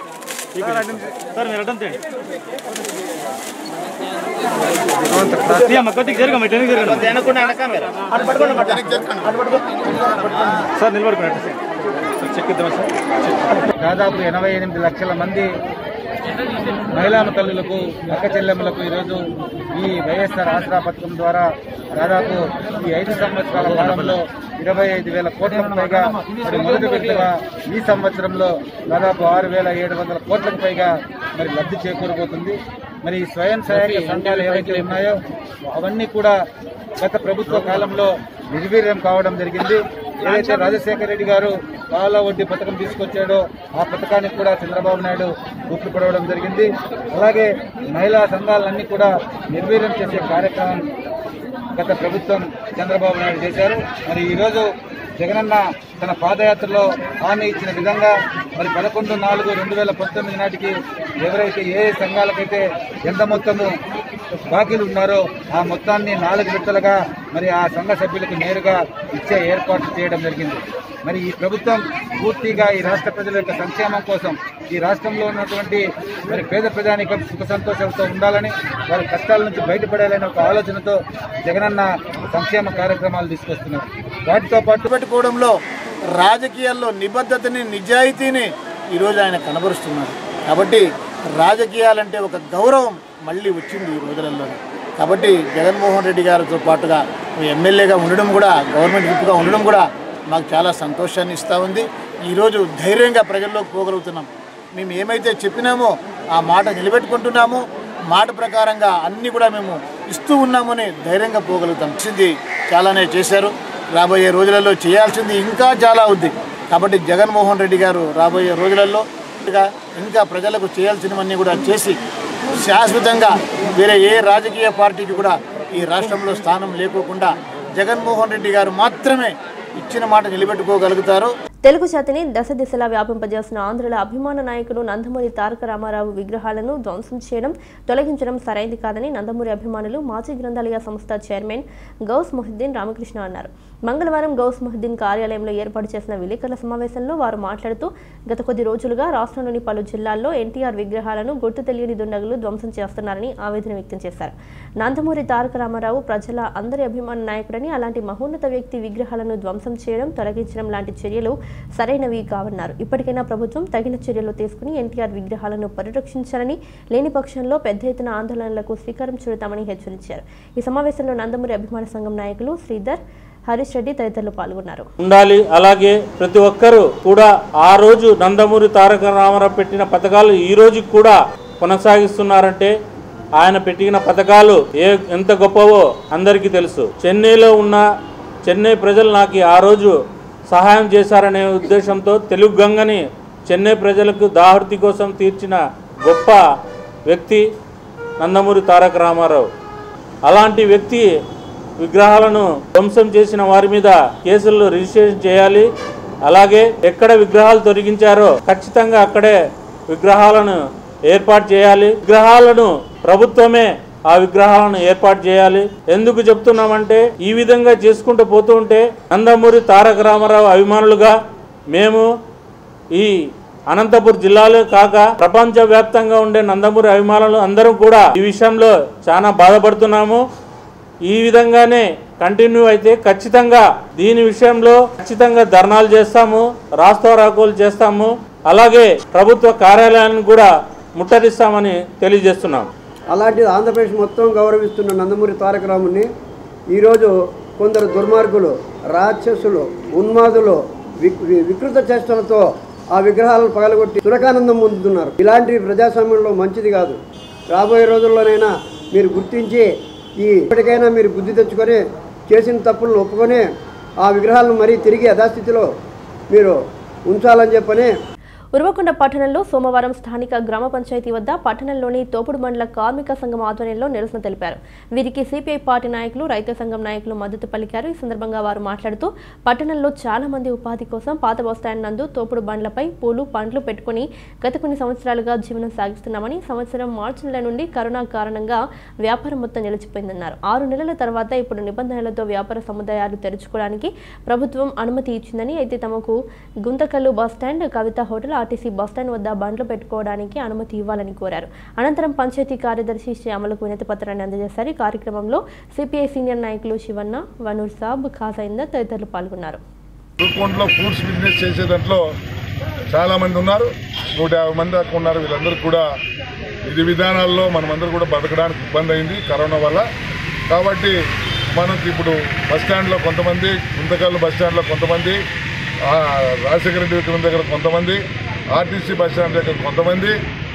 Speaker 16: సార్ మీరు అడ్డం తేండి తీయమ్మ, కొద్దిగా జరగమ్మ, ఇటు వెనక్కి జరగండి. సార్ నిలబడుకున్నట్టు చెక్కిద్దాం సార్
Speaker 17: దాదాపు ఎనభై ఎనిమిది లక్షల మంది మహిళా తల్లులకు అక్క చెల్లెమ్మలకు ఈరోజు ఈ వైఎస్ఆర్ ఆసరా పథకం ద్వారా దాదాపు ఈ ఐదు సంవత్సరాల కాలంలో ఇరవై ఐదు వేల కోట్లకు పైగా మరి మొదటి విడతగా ఈ సంవత్సరంలో దాదాపు ఆరు వేల ఏడు వందల కోట్లకు పైగా మరి లబ్ధి చేకూరబోతుంది మరి ఈ స్వయం సహాయక సంఘాలు ఏవైతే ఉన్నాయో అవన్నీ కూడా గత ప్రభుత్వ కాలంలో నిర్వీర్యం కావడం జరిగింది ఏదైతే రాజశేఖర రెడ్డి గారు పాల వడ్డీ పథకం తీసుకొచ్చాడో ఆ పథకానికి కూడా చంద్రబాబు నాయుడు ఊపిరి పడవడం జరిగింది అలాగే మహిళా సంఘాలన్నీ కూడా నిర్వీర్యం చేసే కార్యక్రమం గత ప్రభుత్వం చంద్రబాబు నాయుడు చేశారు మరి ఈరోజు జగనన్న తన పాదయాత్రలో హామీ ఇచ్చిన విధంగా మరి పదకొండు నాలుగు రెండు వేల పంతొమ్మిది నాటికి ఎవరైతే ఏ ఏ సంఘాలకైతే ఎంత మొత్తము బాకీలు ఉన్నారో ఆ మొత్తాన్ని నాలుగు విడతలుగా మరి ఆ సంఘ సభ్యులకు నేరుగా ఇచ్చే ఏర్పాట్లు చేయడం జరిగింది మరి ఈ ప్రభుత్వం పూర్తిగా ఈ రాష్ట్ర ప్రజల యొక్క సంక్షేమం కోసం ఈ రాష్ట్రంలో ఉన్నటువంటి మరి పేద ప్రజానికం సుఖ సంతోషాలతో ఉండాలని వారి కష్టాల నుంచి బయటపడాలనే ఒక ఆలోచనతో జగనన్న సంక్షేమ కార్యక్రమాలు తీసుకొస్తున్నారు వాటితో పాటు
Speaker 18: పెట్టుకోవడంలో రాజకీయాల్లో నిబద్ధతని నిజాయితీని ఈరోజు ఆయన కనబరుస్తున్నారు కాబట్టి రాజకీయాలంటే ఒక గౌరవం మళ్ళీ వచ్చింది ఈ రోజులలో కాబట్టి జగన్మోహన్ రెడ్డి గారితో పాటుగా ఎమ్మెల్యేగా ఉండడం కూడా గవర్నమెంట్ విప్గా ఉండడం కూడా మాకు చాలా సంతోషాన్ని ఇస్తూ ఉంది ఈరోజు ధైర్యంగా ప్రజల్లోకి పోగలుగుతున్నాం మేము ఏమైతే చెప్పినామో ఆ మాట నిలబెట్టుకుంటున్నామో మాట ప్రకారంగా అన్నీ కూడా మేము ఇస్తూ ఉన్నామని ధైర్యంగా పోగలుగుతాం ఇచ్చింది చాలానే చేశారు రాబోయే రోజులలో చేయాల్సింది ఇంకా చాలా ఉంది కాబట్టి జగన్మోహన్ రెడ్డి గారు రాబోయే రోజులలో ఇంకా ఇంకా ప్రజలకు చేయాల్సినవన్నీ కూడా చేసి శాశ్వతంగా వేరే ఏ రాజకీయ పార్టీకి కూడా ఈ రాష్ట్రంలో స్థానం లేకోకుండా జగన్మోహన్ రెడ్డి గారు మాత్రమే ఇచ్చిన మాట నిలబెట్టుకోగలుగుతారు
Speaker 1: తెలుగు జాతిని దశ దిశలా వ్యాపింపజేసిన ఆంధ్రుల అభిమాన నాయకుడు నందమూరి తారక రామారావు విగ్రహాలను ధ్వంసం చేయడం తొలగించడం సరైంది కాదని నందమూరి అభిమానులు మాజీ గ్రంథాలయ సంస్థ చైర్మన్ గౌస్ మొహిద్దీన్ రామకృష్ణ అన్నారు మంగళవారం గౌస్ మొహిద్దీన్ కార్యాలయంలో ఏర్పాటు చేసిన విలేకరుల సమావేశంలో వారు మాట్లాడుతూ గత కొద్ది రోజులుగా రాష్ట్రంలోని పలు జిల్లాల్లో ఎన్టీఆర్ విగ్రహాలను గుర్తు తెలియని దుండగులు ధ్వంసం చేస్తున్నారని ఆవేదన వ్యక్తం చేశారు నందమూరి తారక రామారావు ప్రజల అందరి అభిమాన నాయకుడని అలాంటి మహోన్నత వ్యక్తి విగ్రహాలను ధ్వంసం చేయడం తొలగించడం లాంటి చర్యలు సరైనవి కావన్నారు ఇప్పటికైనా ప్రభుత్వం తగిన చర్యలు తీసుకుని ఎన్టీఆర్ విగ్రహాలను పరిరక్షించాలని లేని పక్షంలో పెద్ద ఎత్తున ఆందోళనలకు శ్రీకారం చుడతామని హెచ్చరించారు ఈ సమావేశంలో నందమూరి అభిమాన సంఘం నాయకులు శ్రీధర్ హరీష్ రెడ్డి తదితరులు పాల్గొన్నారు
Speaker 19: ఉండాలి అలాగే ప్రతి ఒక్కరూ కూడా ఆ రోజు నందమూరి తారక రామారావు పెట్టిన పథకాలు ఈ రోజు కూడా కొనసాగిస్తున్నారంటే ఆయన పెట్టిన పథకాలు ఏ ఎంత గొప్పవో అందరికీ తెలుసు చెన్నైలో ఉన్న చెన్నై ప్రజలు నాకు ఆ రోజు సహాయం చేశారనే ఉద్దేశంతో తెలుగు గంగని చెన్నై ప్రజలకు దాహృతి కోసం తీర్చిన గొప్ప వ్యక్తి నందమూరి తారక రామారావు అలాంటి వ్యక్తి విగ్రహాలను ధ్వంసం చేసిన వారి మీద కేసులు రిజిస్ట్రేషన్ చేయాలి అలాగే ఎక్కడ విగ్రహాలు తొలగించారో ఖచ్చితంగా అక్కడే విగ్రహాలను ఏర్పాటు చేయాలి విగ్రహాలను ప్రభుత్వమే ఆ విగ్రహాలను ఏర్పాటు చేయాలి ఎందుకు చెప్తున్నామంటే ఈ విధంగా చేసుకుంటూ పోతూ ఉంటే నందమూరి తారక రామారావు అభిమానులుగా మేము ఈ అనంతపురం జిల్లాలో కాక ప్రపంచ వ్యాప్తంగా ఉండే నందమూరి అభిమానులు అందరం కూడా ఈ విషయంలో చాలా బాధపడుతున్నాము ఈ విధంగానే కంటిన్యూ అయితే ఖచ్చితంగా దీని విషయంలో ఖచ్చితంగా ధర్నాలు చేస్తాము రాస్తారోకోలు చేస్తాము అలాగే ప్రభుత్వ కార్యాలయాలను కూడా ముట్టడిస్తామని తెలియజేస్తున్నాం
Speaker 20: అలాంటిది ఆంధ్రప్రదేశ్ మొత్తం గౌరవిస్తున్న నందమూరి తారక రాముని ఈరోజు కొందరు దుర్మార్గులు రాక్షసులు ఉన్మాదులు విక్- వి- వికృత చేష్టలతో ఆ విగ్రహాలను పగలగొట్టి సురకానందం పొందుతున్నారు ఇలాంటి ప్రజాస్వామ్యంలో మంచిది కాదు రాబోయే రోజుల్లోనైనా మీరు గుర్తించి ఈ ఇప్పటికైనా మీరు బుద్ధి తెచ్చుకొని చేసిన తప్పులను ఒప్పుకొని ఆ విగ్రహాలను మరీ తిరిగి యథాస్థితిలో మీరు ఉంచాలని చెప్పని
Speaker 1: ఉరవకొండ పట్టణంలో సోమవారం స్థానిక గ్రామ పంచాయతీ వద్ద పట్టణంలోని తోపుడు మండల కార్మిక సంఘం ఆధ్వర్యంలో నిరసన తెలిపారు వీరికి సిపిఐ పార్టీ నాయకులు రైతు సంఘం నాయకులు మద్దతు పలికారు ఈ సందర్భంగా వారు మాట్లాడుతూ పట్టణంలో చాలా మంది ఉపాధి కోసం పాత బస్టాండ్ నందు తోపుడు బండ్లపై పూలు పండ్లు పెట్టుకుని గత కొన్ని సంవత్సరాలుగా జీవనం సాగిస్తున్నామని సంవత్సరం మార్చి నెల నుండి కరోనా కారణంగా వ్యాపారం మొత్తం నిలిచిపోయిందన్నారు ఆరు నెలల తర్వాత ఇప్పుడు నిబంధనలతో వ్యాపార సముదాయాలు తెరుచుకోవడానికి ప్రభుత్వం అనుమతి ఇచ్చిందని అయితే తమకు Guntakal bus stand Kavitha hotel RTC bus stand వద్ద బండ్లు పెట్టుకోవడానికి అనుమతి ఇవ్వాలని కోరారు అనంతరం పంచాయతీ కార్యదర్శి శ్యామలకు వినతి పత్రాన్ని అందజేశారు ఈ కార్యక్రమంలో సిపిఐ సీనియర్ నాయకులు శివన్న వనూర్ సాబ్ ఖాసైందర్ తదితరులు పాల్గొన్నారు
Speaker 21: రూపంలో ఫుడ్స్ బిజినెస్ చేసే దాంట్లో చాలామంది ఉన్నారు నూట యాభై మంది దాకా ఉన్నారు వీళ్ళందరూ కూడా విధి విధానాల్లో మనమందరూ కూడా బతకడానికి ఇబ్బంది అయింది కరోనా వల్ల కాబట్టి మనకి ఇప్పుడు బస్ స్టాండ్లో కొంతమంది గుంతకల్లు బస్ స్టాండ్లో కొంతమంది ఆ, రాజశేఖర రెడ్డి విగ్రహం దగ్గర కొంతమంది ఆర్టీసీ బస్ స్టాండ్ దగ్గర కొంతమంది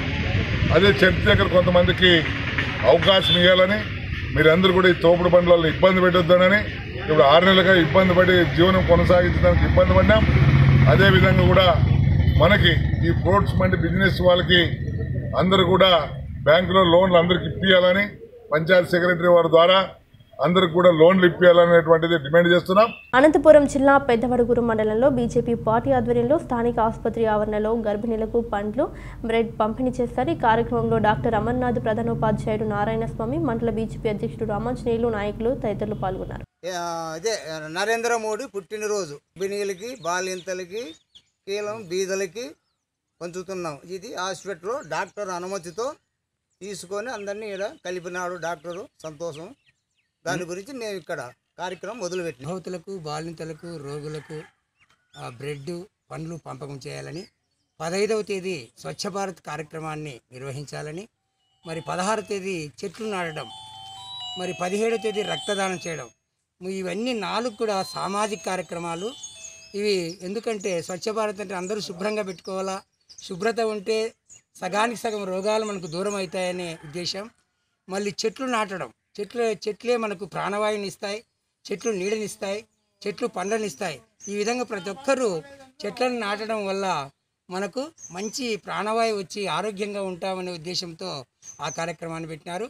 Speaker 21: అదే చర్చ్ దగ్గర కొంతమందికి అవకాశం ఇవ్వాలని మీరందరూ కూడా ఈ తోపుడు బండ్లలో ఇబ్బంది పెట్టొద్దనని ఇప్పుడు ఆరు నెలలుగా ఇబ్బంది పడి జీవనం కొనసాగించడానికి ఇబ్బంది పడినాం అదేవిధంగా కూడా మనకి ఈ ఫ్రూట్స్ మండి బిజినెస్ వాళ్ళకి అందరూ కూడా బ్యాంకులో లోన్లు అందరికి ఇప్పియాలని పంచాయత్ సెక్రటరీ వారి ద్వారా అందరికి కూడా లోన్లు ఇప్పించాలనేటువంటిది డిమాండ్ చేస్తున్నాం
Speaker 1: అనంతపురం జిల్లా పెద్దవడుగురు మండలంలో బీజేపీ పార్టీ ఆధ్వర్యంలో స్థానిక ఆసుపత్రి ఆవరణలో గర్భిణీలకు పండ్లు బ్రెడ్ పంపిణీ చేస్తారు ఈ కార్యక్రమంలో డాక్టర్ అమర్నాథ్ ప్రధానోపాధ్యాయుడు నారాయణ స్వామి మండల బీజేపీ అధ్యక్షుడు రామాంజనేయులు నాయకులు తదితరులు పాల్గొన్నారు
Speaker 2: ఆ, అదే నరేంద్ర మోడీ పుట్టినరోజు బినిలకి బాలింతలకి కీలం బీదలకి పంచుతున్నాం ఇది హాస్పిటల్లో డాక్టర్ అనుమతితో తీసుకొని అందరినీ ఇక్కడ కలిపినాడు డాక్టరు సంతోషం దాని గురించి మేము ఇక్కడ కార్యక్రమం మొదలుపెట్టినాం
Speaker 22: భౌతులకు బాలింతలకు రోగులకు ఆ, బ్రెడ్ పండ్లు పంపకం చేయాలని పదహైదవ తేదీ స్వచ్ఛ భారత్ కార్యక్రమాన్ని నిర్వహించాలని మరి పదహారు తేదీ చెట్లు నాటడం మరి పదిహేడవ తేదీ రక్తదానం చేయడం ఇవన్నీ నాలుగు కూడా సామాజిక కార్యక్రమాలు ఇవి ఎందుకంటే స్వచ్ఛ భారత్ అంటే అందరూ శుభ్రంగా పెట్టుకోవాలా శుభ్రత ఉంటే సగానికి సగం రోగాలు మనకు దూరం అవుతాయనే ఉద్దేశం మళ్ళీ చెట్లు నాటడం చెట్లు చెట్లే మనకు ప్రాణవాయువుని ఇస్తాయి చెట్లు నీడనిస్తాయి చెట్లు పండ్లనిస్తాయి ఈ విధంగా ప్రతి ఒక్కరూ చెట్లను నాటడం వల్ల మనకు మంచి ప్రాణవాయువు వచ్చి ఆరోగ్యంగా ఉంటామనే ఉద్దేశంతో ఆ కార్యక్రమాన్ని పెట్టినారు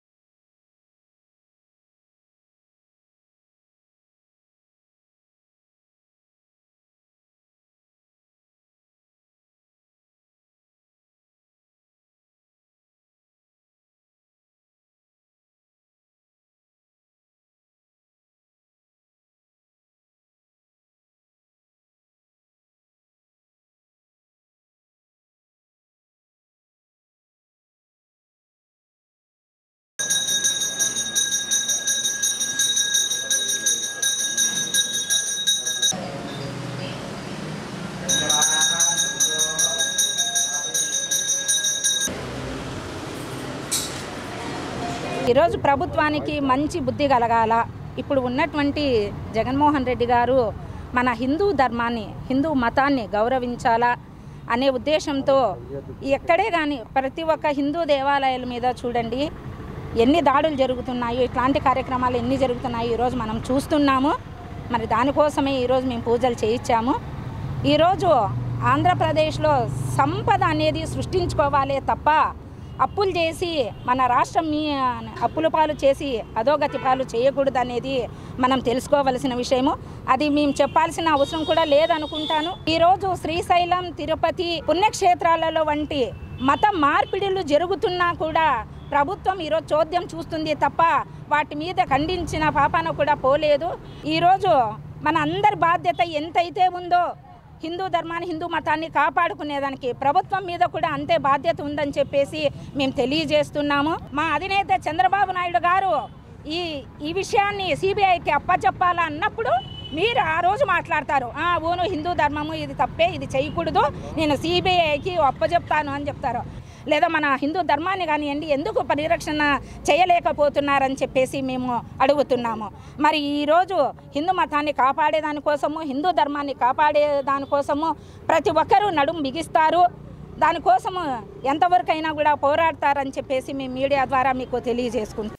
Speaker 23: ఈరోజు ప్రభుత్వానికి మంచి బుద్ధి కలగాల ఇప్పుడు ఉన్నటువంటి జగన్మోహన్ రెడ్డి గారు మన హిందూ ధర్మాన్ని హిందూ మతాన్ని గౌరవించాలా అనే ఉద్దేశంతో ఎక్కడే కానీ ప్రతి ఒక్క హిందూ దేవాలయాల మీద చూడండి ఎన్ని దాడులు జరుగుతున్నాయో ఇట్లాంటి కార్యక్రమాలు ఎన్ని జరుగుతున్నాయో ఈరోజు మనం చూస్తున్నాము మరి దానికోసమే ఈరోజు మేము పూజలు చేయించాము ఈరోజు ఆంధ్రప్రదేశ్లో సంపద అనేది సృష్టించుకోవాలే తప్ప అప్పులు చేసి మన రాష్ట్రం మీ అప్పుల పాలు చేసి అధోగతి పాలు చేయకూడదు అనేది మనం తెలుసుకోవలసిన విషయము అది మేము చెప్పాల్సిన అవసరం కూడా లేదనుకుంటాను ఈరోజు శ్రీశైలం తిరుపతి పుణ్యక్షేత్రాలలో వంటి మత మార్పిడిలు జరుగుతున్నా కూడా ప్రభుత్వం ఈరోజు చోద్యం చూస్తుంది తప్ప వాటి మీద ఖండించిన పాపాన కూడా పోలేదు ఈరోజు మన అందరి బాధ్యత ఎంతైతే ఉందో హిందూ ధర్మాన్ని హిందూ మతాన్ని కాపాడుకునేదానికి ప్రభుత్వం మీద కూడా అంతే బాధ్యత ఉందని చెప్పేసి మేము తెలియజేస్తున్నాము మా అధినేత చంద్రబాబు నాయుడు గారు ఈ ఈ విషయాన్ని సిబిఐకి అప్పచెప్పాలా అన్నప్పుడు మీరు ఆ రోజు మాట్లాడతారు "ఆ, అవును హిందూ ధర్మము ఇది తప్పే ఇది చేయకూడదు నేను సిబిఐకి అప్పచెప్తాను అని చెప్తారు లేదా మన హిందూ ధర్మాన్ని కానివ్వండి ఎందుకు పరిరక్షణ చేయలేకపోతున్నారని చెప్పేసి మేము అడుగుతున్నాము మరి ఈరోజు హిందూ మతాన్ని కాపాడే దానికోసము హిందూ ధర్మాన్ని కాపాడే దానికోసము ప్రతి ఒక్కరూ నడుం బిగిస్తారు దానికోసము ఎంతవరకైనా కూడా పోరాడతారని చెప్పేసి మేము మీడియా ద్వారా మీకు తెలియజేసుకుంటాం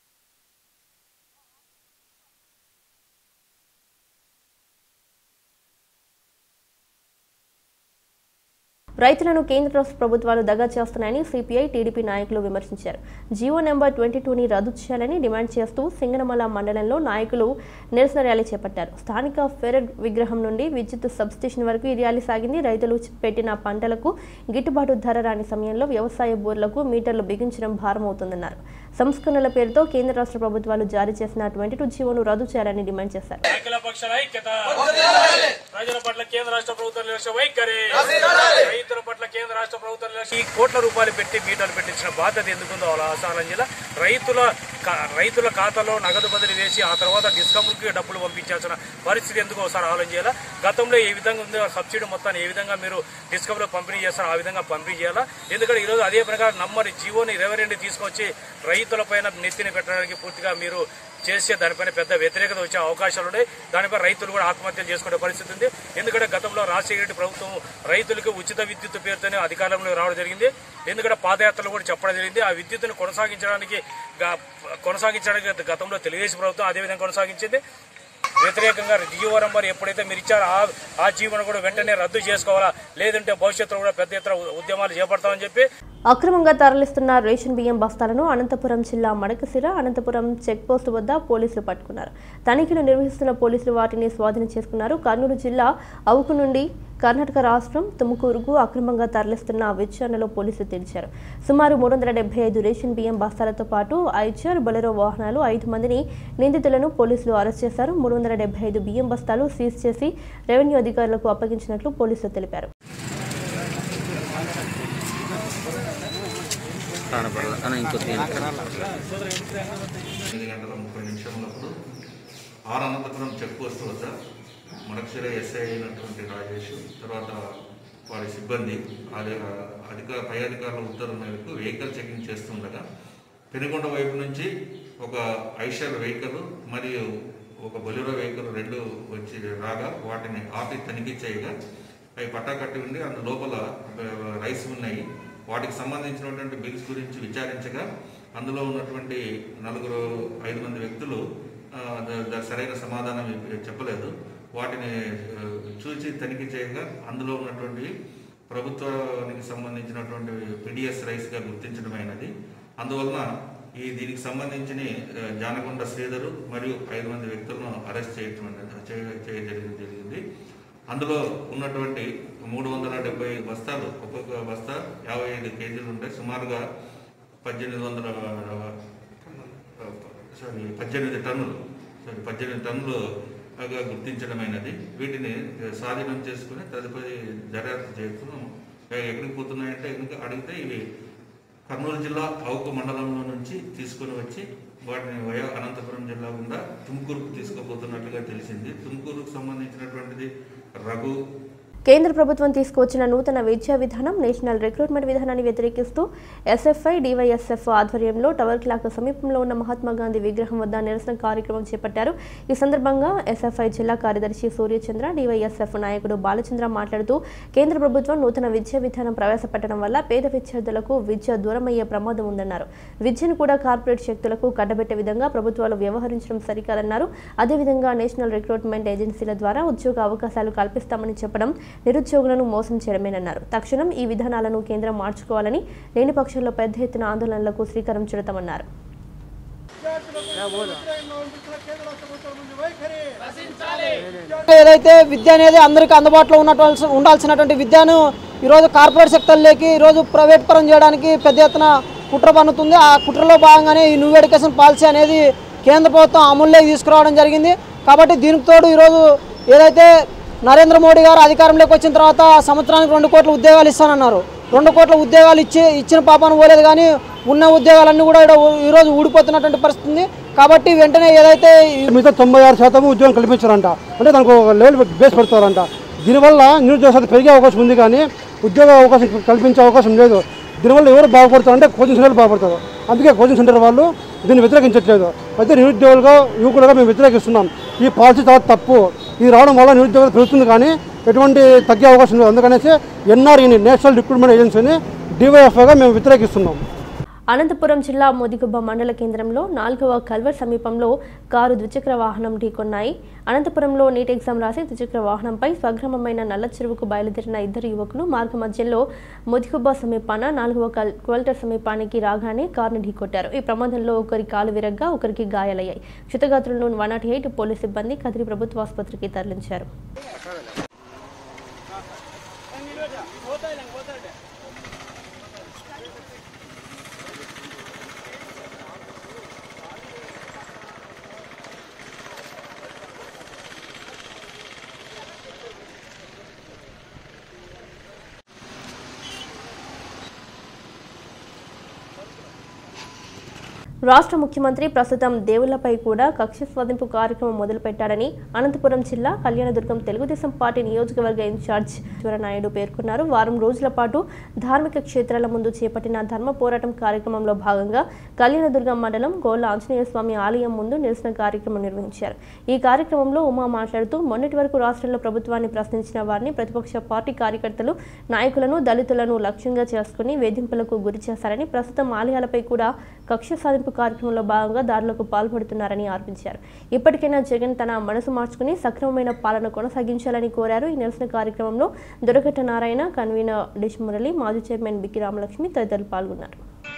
Speaker 1: రైతులను కేంద్ర రాష్ట్ర ప్రభుత్వాలు దగా చేస్తున్నాయని సిపిఐ టీడీపీ నాయకులు విమర్శించారు జీవో నెంబర్ ట్వంటీ టూని రద్దు చేయాలని డిమాండ్ చేస్తూ సింగనమల మండలంలో నాయకులు నిరసన ర్యాలీ చేపట్టారు స్థానిక ఫెరడ్ విగ్రహం నుండి విద్యుత్ సబ్స్టేషన్ వరకు ఈ ర్యాలీ సాగింది రైతులు పెట్టిన పంటలకు గిట్టుబాటు ధర రాని సమయంలో వ్యవసాయ బోర్లకు మీటర్లు బిగించడం భారమవుతుందన్నారు సంస్కరణల పేరుతో కేంద్ర రాష్ట్ర ప్రభుత్వాలు జారీ చేసిన ట్వంటీ టూ జీవోను రద్దు చేయాలని డిమాండ్ చేశారు
Speaker 14: అఖిల పక్షాల ఐక్యత ప్రజల పట్ల కేంద్ర రాష్ట్ర ప్రభుత్వం నిర్లక్ష్య వైఖరి రైతుల పట్ల కేంద్ర రాష్ట్ర ప్రభుత్వం నిర్లక్ష్య ఈ కోట్ల రూపాయలు పెట్టి మీటర్లు పెట్టించిన బాధ్యత ఎందుకుందో అలా ఆసాలం జిల్లా రైతుల కా- రైతుల ఖాతాలో నగదు బదిలీ వేసి ఆ తర్వాత డిస్కౌంట్కి డబ్బులు పంపించాల్సిన పరిస్థితి ఎందుకు ఒకసారి ఆలోచన చేయాలా గతంలో ఏ విధంగా ఉందో సబ్సిడీ మొత్తాన్ని ఏ విధంగా మీరు డిస్కౌంట్లో పంపిణీ చేస్తారో ఆ విధంగా పంపిణీ చేయాలా ఎందుకంటే ఈరోజు అదే ప్రకారం నమ్మని జీవోని రెవరెండ్ తీసుకొచ్చి రైతుల పైన నెత్తిని పెట్టడానికి పూర్తిగా మీరు చేసే దానిపైన పెద్ద వ్యతిరేకత వచ్చే అవకాశాలు ఉన్నాయి దానిపై రైతులు కూడా ఆత్మహత్యలు చేసుకునే పరిస్థితి ఉంది ఎందుకంటే గతంలో రాజశేఖర రెడ్డి ప్రభుత్వం రైతులకు ఉచిత విద్యుత్ పేరుతోనే అధికారంలో రావడం జరిగింది ఎందుకంటే పాదయాత్రలు కూడా చెప్పడం జరిగింది ఆ విద్యుత్తును కొనసాగించడానికి గా- కొనసాగించడానికి గతంలో తెలుగుదేశం ప్రభుత్వం అదేవిధంగా కొనసాగించింది
Speaker 3: వ్యతిరేకంగా జీవో నంబర్ ఎప్పుడైతే మీరు ఇచ్చారో ఆ ఆ జీవోను కూడా వెంటనే రద్దు చేసుకోవాలా లేదంటే భవిష్యత్తులో కూడా పెద్ద ఎత్తున ఉద్యమాలు చేపడతామని చెప్పి
Speaker 1: అక్రమంగా తరలిస్తున్న రేషన్ బియ్యం బస్తాలను అనంతపురం జిల్లా మడకసిర అనంతపురం చెక్ పోస్టు వద్ద పోలీసులు పట్టుకున్నారు తనిఖీలు నిర్వహిస్తున్న పోలీసులు వాటిని స్వాధీనం చేసుకున్నారు కర్నూలు జిల్లా అవుకు నుండి కర్ణాటక రాష్ట్రం తుముకూరుకు అక్రమంగా తరలిస్తున్న విచారణలో పోలీసులు తెలిచారు సుమారు మూడు వందల డెబ్బై ఐదు రేషన్ బియ్యం బస్తాలతో పాటు ఐచర్ బొలెరో వాహనాలు ఐదు మందిని నిందితులను పోలీసులు అరెస్ట్ చేశారు మూడు వందల డెబ్బై ఐదు బియ్యం బస్తాలు సీజ్ చేసి రెవెన్యూ అధికారులకు అప్పగించినట్లు పోలీసులు తెలిపారు
Speaker 5: ఎనిమిది గంటల ముప్పై నిమిషములప్పుడు ఆర్ అనంతపురం చెక్ పోస్ట్ వద్ద మడక్షర ఎస్ఐ అయినటువంటి రాజేష్ తర్వాత వారి సిబ్బంది అది అధికార పై అధికారుల ఉత్తర్వుల మేరకు వెహికల్ చెకింగ్ చేస్తుండగా పెనుకొండ వైపు నుంచి ఒక ఐషర్ వెహికల్ మరియు ఒక బొలెరో వెహికల్ రెండు వచ్చి రాగా వాటిని ఆపి తనిఖీ చేయగా అవి పట్టా కట్టి ఉండి అందు లోపల ఆ, రైస్ ఉన్నాయి వాటికి సంబంధించినటువంటి బిల్స్ గురించి విచారించగా అందులో ఉన్నటువంటి నలుగురు ఐదు మంది వ్యక్తులు ఆ, ద- ద- సరైన సమాధానం ఇ- చెప్పలేదు వాటిని ఆ, చూసి తనిఖీ చేయగా అందులో ఉన్నటువంటి ప్రభుత్వానికి సంబంధించినటువంటి పిడిఎస్ రైస్గా గుర్తించడమైనది అందువలన ఈ దీనికి సంబంధించిన ఆ, జానకొండ శ్రీధరు మరియు ఐదు మంది వ్యక్తులను అరెస్ట్ చేయటం అనేది చేయ- చేయడం జరిగింది అందులో ఉన్నటువంటి మూడు వందల డెబ్బై ఐదు బస్తాలు ఒక్కొక్క బస్తా యాభై ఐదు కేజీలు ఉంటాయి సుమారుగా పద్దెనిమిది వందల సారీ పద్దెనిమిది టన్నులు సారీ పద్దెనిమిది టన్నులు గా గుర్తించడమైనది వీటిని స్వాధీనం చేసుకుని తదుపరి దర్యాప్తు చేస్తున్నాం ఎక్కడికి పోతున్నాయంటే ఎందుకు అడిగితే ఇవి కర్నూలు జిల్లా అవుకు మండలంలో నుంచి తీసుకొని వచ్చి వాటిని వయా అనంతపురం జిల్లా గుండా తుమ్కూరుకు తీసుకుపోతున్నట్లుగా తెలిసింది తుమ్కూరుకు సంబంధించినటువంటిది రఘు
Speaker 1: కేంద్ర ప్రభుత్వం తీసుకువచ్చిన నూతన విద్యా విధానం నేషనల్ రిక్రూట్మెంట్ విధానాన్ని వ్యతిరేకిస్తూ ఎస్ఎఫ్ఐ డివైఎస్ఎఫ్ ఆధ్వర్యంలో టవర్ క్లాక్ సమీపంలో ఉన్న మహాత్మా గాంధీ విగ్రహం వద్ద నిరసన కార్యక్రమం చేపట్టారు ఈ సందర్భంగా ఎస్ఎఫ్ఐ జిల్లా కార్యదర్శి సూర్యచంద్ర డివైఎస్ఎఫ్ నాయకుడు బాలచంద్ర మాట్లాడుతూ కేంద్ర ప్రభుత్వం నూతన విద్యా విధానం ప్రవేశపెట్టడం వల్ల పేద విద్యార్థులకు విద్య దూరమయ్యే ప్రమాదం ఉందన్నారు విద్యను కూడా కార్పొరేట్ శక్తులకు కట్టబెట్టే విధంగా ప్రభుత్వాలు వ్యవహరించడం సరికాదన్నారు అదేవిధంగా నేషనల్ రిక్రూట్మెంట్ ఏజెన్సీల ద్వారా ఉద్యోగ అవకాశాలు కల్పిస్తామని చెప్పడం నిరుద్యోగులను మోసం చేయడమేనన్నారు తక్షణం ఈ విధానాలను కేంద్రం మార్చుకోవాలని లేని పక్షంలో పెద్ద ఎత్తున ఆందోళనలకు శ్రీకారం చుడతామన్నారు
Speaker 6: ఏదైతే విద్య అనేది అందరికీ అందుబాటులో ఉన్నటువంటి ఉండాల్సినటువంటి విద్యను ఈరోజు కార్పొరేట్ సెక్టర్లోకి ఈరోజు ప్రైవేట్ పరం చేయడానికి పెద్ద ఎత్తున కుట్ర పన్నుతుంది ఆ కుట్రలో భాగంగానే ఈ న్యూ ఎడ్యుకేషన్ పాలసీ అనేది కేంద్ర ప్రభుత్వం అమల్లోకి తీసుకురావడం జరిగింది కాబట్టి దీనికి తోడు ఈరోజు ఏదైతే నరేంద్ర మోడీ గారు అధికారంలోకి వచ్చిన తర్వాత సంవత్సరానికి రెండు కోట్ల ఉద్యోగాలు ఇస్తానన్నారు రెండు కోట్ల ఉద్యోగాలు ఇచ్చి ఇచ్చిన పాపాను పోలేదు కానీ ఉన్న ఉద్యోగాలన్నీ కూడా ఈడ ఊ- ఈరోజు ఊడిపోతున్నటువంటి పరిస్థితి ఉంది కాబట్టి వెంటనే ఏదైతే ఈ-
Speaker 24: మిగతా తొంభై ఆరు శాతం ఉద్యోగం కల్పించారంట అంటే దానికి ఒక లెవెల్ బేస్ పెడతారంట దీనివల్ల నిరుద్యోగ శాతం పెరిగే అవకాశం ఉంది కానీ ఉద్యోగ అవకాశం కల్పించే అవకాశం లేదు దీనివల్ల ఎవరు బాగుపడతారు అంటే కోచింగ్ సెంటర్ బాగుపడతారు అందుకే కోచింగ్ సెంటర్ వాళ్ళు దీన్ని వ్యతిరేకించట్లేదు అయితే నిరుద్యోగులుగా యువకులుగా మేము వ్యతిరేకిస్తున్నాం ఈ పాలసీ చాలా తప్పు ఇది రావడం వల్ల నిరుద్యోగం పెరుగుతుంది కానీ ఎటువంటి తగ్గే అవకాశం లేదు అందుకనేసి ఎన్ఆర్ఈని నేషనల్ రిక్రూట్మెంట్ ఏజెన్సీని డివైఎఫ్ఐగా మేము వ్యతిరేకిస్తున్నాం
Speaker 1: అనంతపురం జిల్లా మోదిగుబ్బ మండల కేంద్రంలో నాలుగవ కల్వర్ సమీపంలో కారు ద్విచక్ర వాహనం ఢీకొన్నాయి అనంతపురంలో నీట్ ఎగ్జామ్ రాసి ద్విచక్ర వాహనంపై స్వగ్రామమైన నల్ల చెరువుకు బయలుదేరిన ఇద్దరు యువకులు మార్గ మధ్యలో మోదిగుబ్బ సమీపాన నాలుగవ కల్ క్వాల్టర్ సమీపానికి రాగానే కారును ఢీకొట్టారు ఈ ప్రమాదంలో ఒకరి కాలు విరగ్గా ఒకరికి గాయాలయ్యాయి క్షతగాత్రులను వన్ నాట్ ఎయిట్ పోలీస్ సిబ్బంది కదిరి ప్రభుత్వ ఆసుపత్రికి తరలించారు రాష్ట్ర ముఖ్యమంత్రి ప్రస్తుతం దేవుళ్లపై కూడా కక్ష స్వాధింపు కార్యక్రమం మొదలుపెట్టాడని అనంతపురం జిల్లా కళ్యాణదుర్గం తెలుగుదేశం పార్టీ నియోజకవర్గ ఇన్ఛార్జ్ నాయుడు పేర్కొన్నారు వారం రోజుల పాటు ధార్మిక క్షేత్రాల ముందు చేపట్టిన ధర్మ పోరాటం కార్యక్రమంలో భాగంగా కళ్యాణదుర్గం మండలం గోళ్ళ ఆంజనేయ స్వామి ఆలయం ముందు నిరసన కార్యక్రమం నిర్వహించారు ఈ కార్యక్రమంలో ఉమా మాట్లాడుతూ మొన్నటి వరకు రాష్ట్రంలో ప్రభుత్వాన్ని ప్రశ్నించిన వారిని ప్రతిపక్ష పార్టీ కార్యకర్తలు నాయకులను దళితులను లక్ష్యంగా చేసుకుని వేధింపులకు గురి చేశారని ప్రస్తుతం ఆలయాలపై కూడా కక్ష సాధింపు కార్యక్రమంలో భాగంగా దాడులకు పాల్పడుతున్నారని ఆరోపించారు ఇప్పటికైనా జగన్ తన మనసు మార్చుకుని సక్రమమైన పాలన కొనసాగించాలని కోరారు ఈ నిరసన కార్యక్రమంలో దొరకట్ట నారాయణ కన్వీనర్ డిష్ మురళి మాజీ చైర్మన్ బిక్కి రామలక్ష్మి తదితరులు పాల్గొన్నారు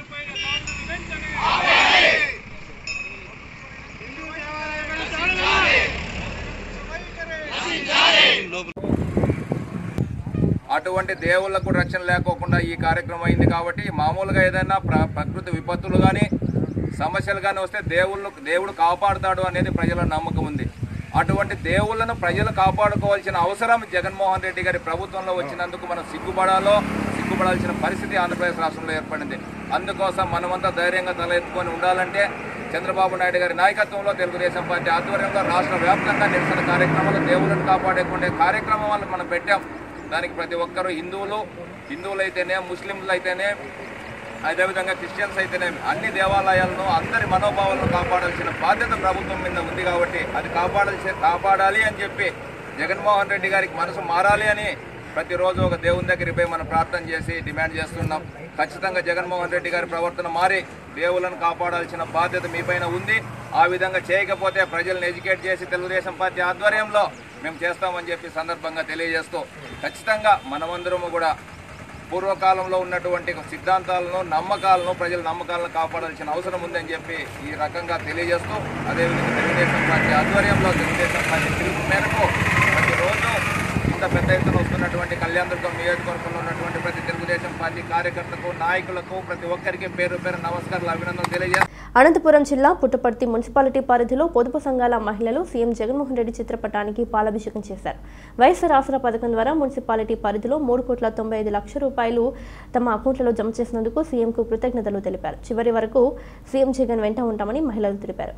Speaker 4: అటువంటి దేవుళ్ళకు రక్షణ లేకోకుండా ఈ కార్యక్రమం అయింది కాబట్టి మామూలుగా ఏదైనా ప్ర ప్రకృతి విపత్తులు కానీ సమస్యలు కానీ వస్తే దేవుళ్ళు దేవుడు కాపాడుతాడు అనేది ప్రజల నమ్మకం ఉంది అటువంటి దేవుళ్ళను ప్రజలు కాపాడుకోవాల్సిన అవసరం జగన్మోహన్ రెడ్డి గారి ప్రభుత్వంలో వచ్చినందుకు మనం సిగ్గుపడాలో సిగ్గుపడాల్సిన పరిస్థితి ఆంధ్రప్రదేశ్ రాష్ట్రంలో ఏర్పడింది అందుకోసం మనమంతా ధైర్యంగా తల ఎత్తుకొని ఉండాలంటే చంద్రబాబు నాయుడు గారి నాయకత్వంలో తెలుగుదేశం పార్టీ ఆధ్వర్యంలో రాష్ట్ర వ్యాప్తంగా నిరసన కార్యక్రమాలు దేవుళ్ళను కాపాడేకుండే కార్యక్రమాలను మనం పెట్టాం దానికి ప్రతి ఒక్కరూ హిందువులు హిందువులు అయితేనే ముస్లింలు అయితేనే అదేవిధంగా క్రిస్టియన్స్ అయితేనే అన్ని దేవాలయాలను అందరి మనోభావాలను కాపాడాల్సిన బాధ్యత ప్రభుత్వం మీద ఉంది కాబట్టి అది కాపాడాల్సి కాపాడాలి అని చెప్పి జగన్మోహన్ రెడ్డి గారికి మనసు మారాలి అని ప్రతిరోజు ఒక దేవుని దగ్గరికి పోయి మనం ప్రార్థన చేసి డిమాండ్ చేస్తున్నాం ఖచ్చితంగా జగన్మోహన్ రెడ్డి గారి ప్రవర్తన మారి దేవులను కాపాడాల్సిన బాధ్యత మీపైన ఉంది ఆ విధంగా చేయకపోతే ప్రజలను ఎడ్యుకేట్ చేసి తెలుగుదేశం పార్టీ ఆధ్వర్యంలో మేము చేస్తామని చెప్పి సందర్భంగా తెలియజేస్తూ ఖచ్చితంగా మనమందరము కూడా పూర్వకాలంలో ఉన్నటువంటి సిద్ధాంతాలను నమ్మకాలను ప్రజల నమ్మకాలను కాపాడాల్సిన అవసరం ఉందని చెప్పి ఈ రకంగా తెలియజేస్తూ అదేవిధంగా తెలుగుదేశం పార్టీ ఆధ్వర్యంలో తెలుగుదేశం పార్టీ పిలుపు మేరకు ప్రతిరోజు ఇంత పెద్ద ఎత్తున వస్తున్నటువంటి కళ్యాణదుర్గం నియోజకవర్గంలో ఉన్నటువంటి ప్రతి తెలుగుదేశం పార్టీ కార్యకర్తలకు నాయకులకు ప్రతి ఒక్కరికి పేరు పేరు నమస్కారాలు అభినందనలు తెలియజేస్తూ
Speaker 1: అనంతపురం జిల్లా పుట్టపర్తి మున్సిపాలిటీ పరిధిలో పొదుపు సంఘాల మహిళలు సీఎం జగన్మోహన్ రెడ్డి చిత్రపటానికి పాలాభిషేకం చేశారు వైఎస్ఆర్ ఆసరా పథకం ద్వారా మున్సిపాలిటీ పరిధిలో మూడు కోట్ల తొంభై ఐదు లక్షల రూపాయలు తమ అకౌంట్లలో జమ చేసినందుకు సీఎంకు కృతజ్ఞతలు తెలిపారు చివరి వరకు సీఎం జగన్ వెంట ఉంటామని మహిళలు తెలిపారు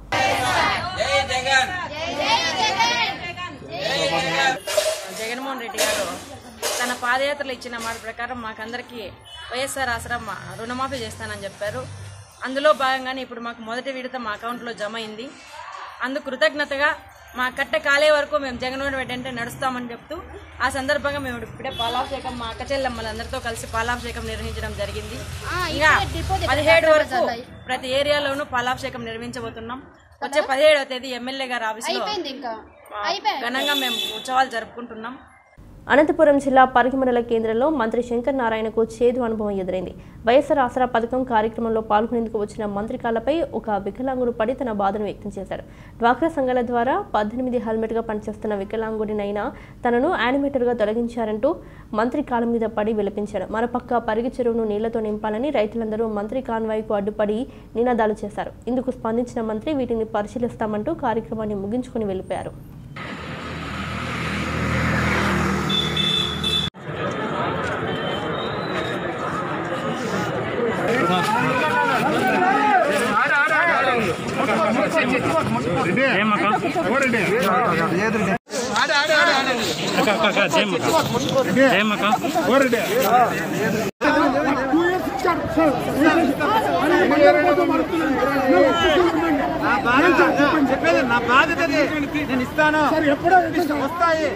Speaker 7: జగన్మోహన్ రెడ్డి గారు తన పాదయాత్రలు ఇచ్చిన మాట ప్రకారం మాకందరికీ వైఎస్ఆర్ ఆసరా మా- రుణమాఫీ చేస్తానని చెప్పారు అందులో భాగంగానే ఇప్పుడు మాకు మొదటి విడత మా అకౌంట్లో జమ అయింది అందుకు కృతజ్ఞతగా మా కట్టె కాలే వరకు మేము జగన్మోహన్ రెడ్డి అంటే నడుస్తామని చెప్తూ ఆ సందర్భంగా మేము ఇప్పుడే పాలాభిషేకం మా అక్క చెల్లెమ్మలందరితో కలిసి పాలాభిషేకం నిర్వహించడం జరిగింది ఇంకా పదిహేడు వరకు ప్రతి ఏరియాలోనూ పాలాభిషేకం నిర్వహించబోతున్నాం వచ్చే పదిహేడవ తేదీ ఎమ్మెల్యే గారి ఆఫీసులో ఆ, ఘనంగా మేము ఉత్సవాలు జరుపుకుంటున్నాం
Speaker 1: అనంతపురం జిల్లా పరిగిమడల కేంద్రంలో మంత్రి శంకర్ నారాయణకు చేదు అనుభవం ఎదురైంది వైఎస్ఆర్ ఆసరా పథకం కార్యక్రమంలో పాల్గొనేందుకు వచ్చిన మంత్రి కాళ్లపై ఒక వికలాంగుడు పడి తన బాధను వ్యక్తం చేశాడు డ్వాక్రా సంఘాల ద్వారా పద్దెనిమిది హెల్మెట్గా పనిచేస్తున్న వికలాంగుడినైనా తనను యానిమేటర్గా తొలగించారంటూ మంత్రి కాలం మీద పడి విలపించాడు మరోపక్క పరిగి చెరువును నీళ్లతో నింపాలని రైతులందరూ మంత్రి కాన్వాయ్కు అడ్డుపడి నినాదాలు చేశారు ఇందుకు స్పందించిన మంత్రి వీటిని పరిశీలిస్తామంటూ కార్యక్రమాన్ని ముగించుకుని వెళ్ళిపోయారు
Speaker 13: చెప్పేది నా బాధ్యత అది. నేను ఇస్తాను ఎప్పుడో వస్తాయి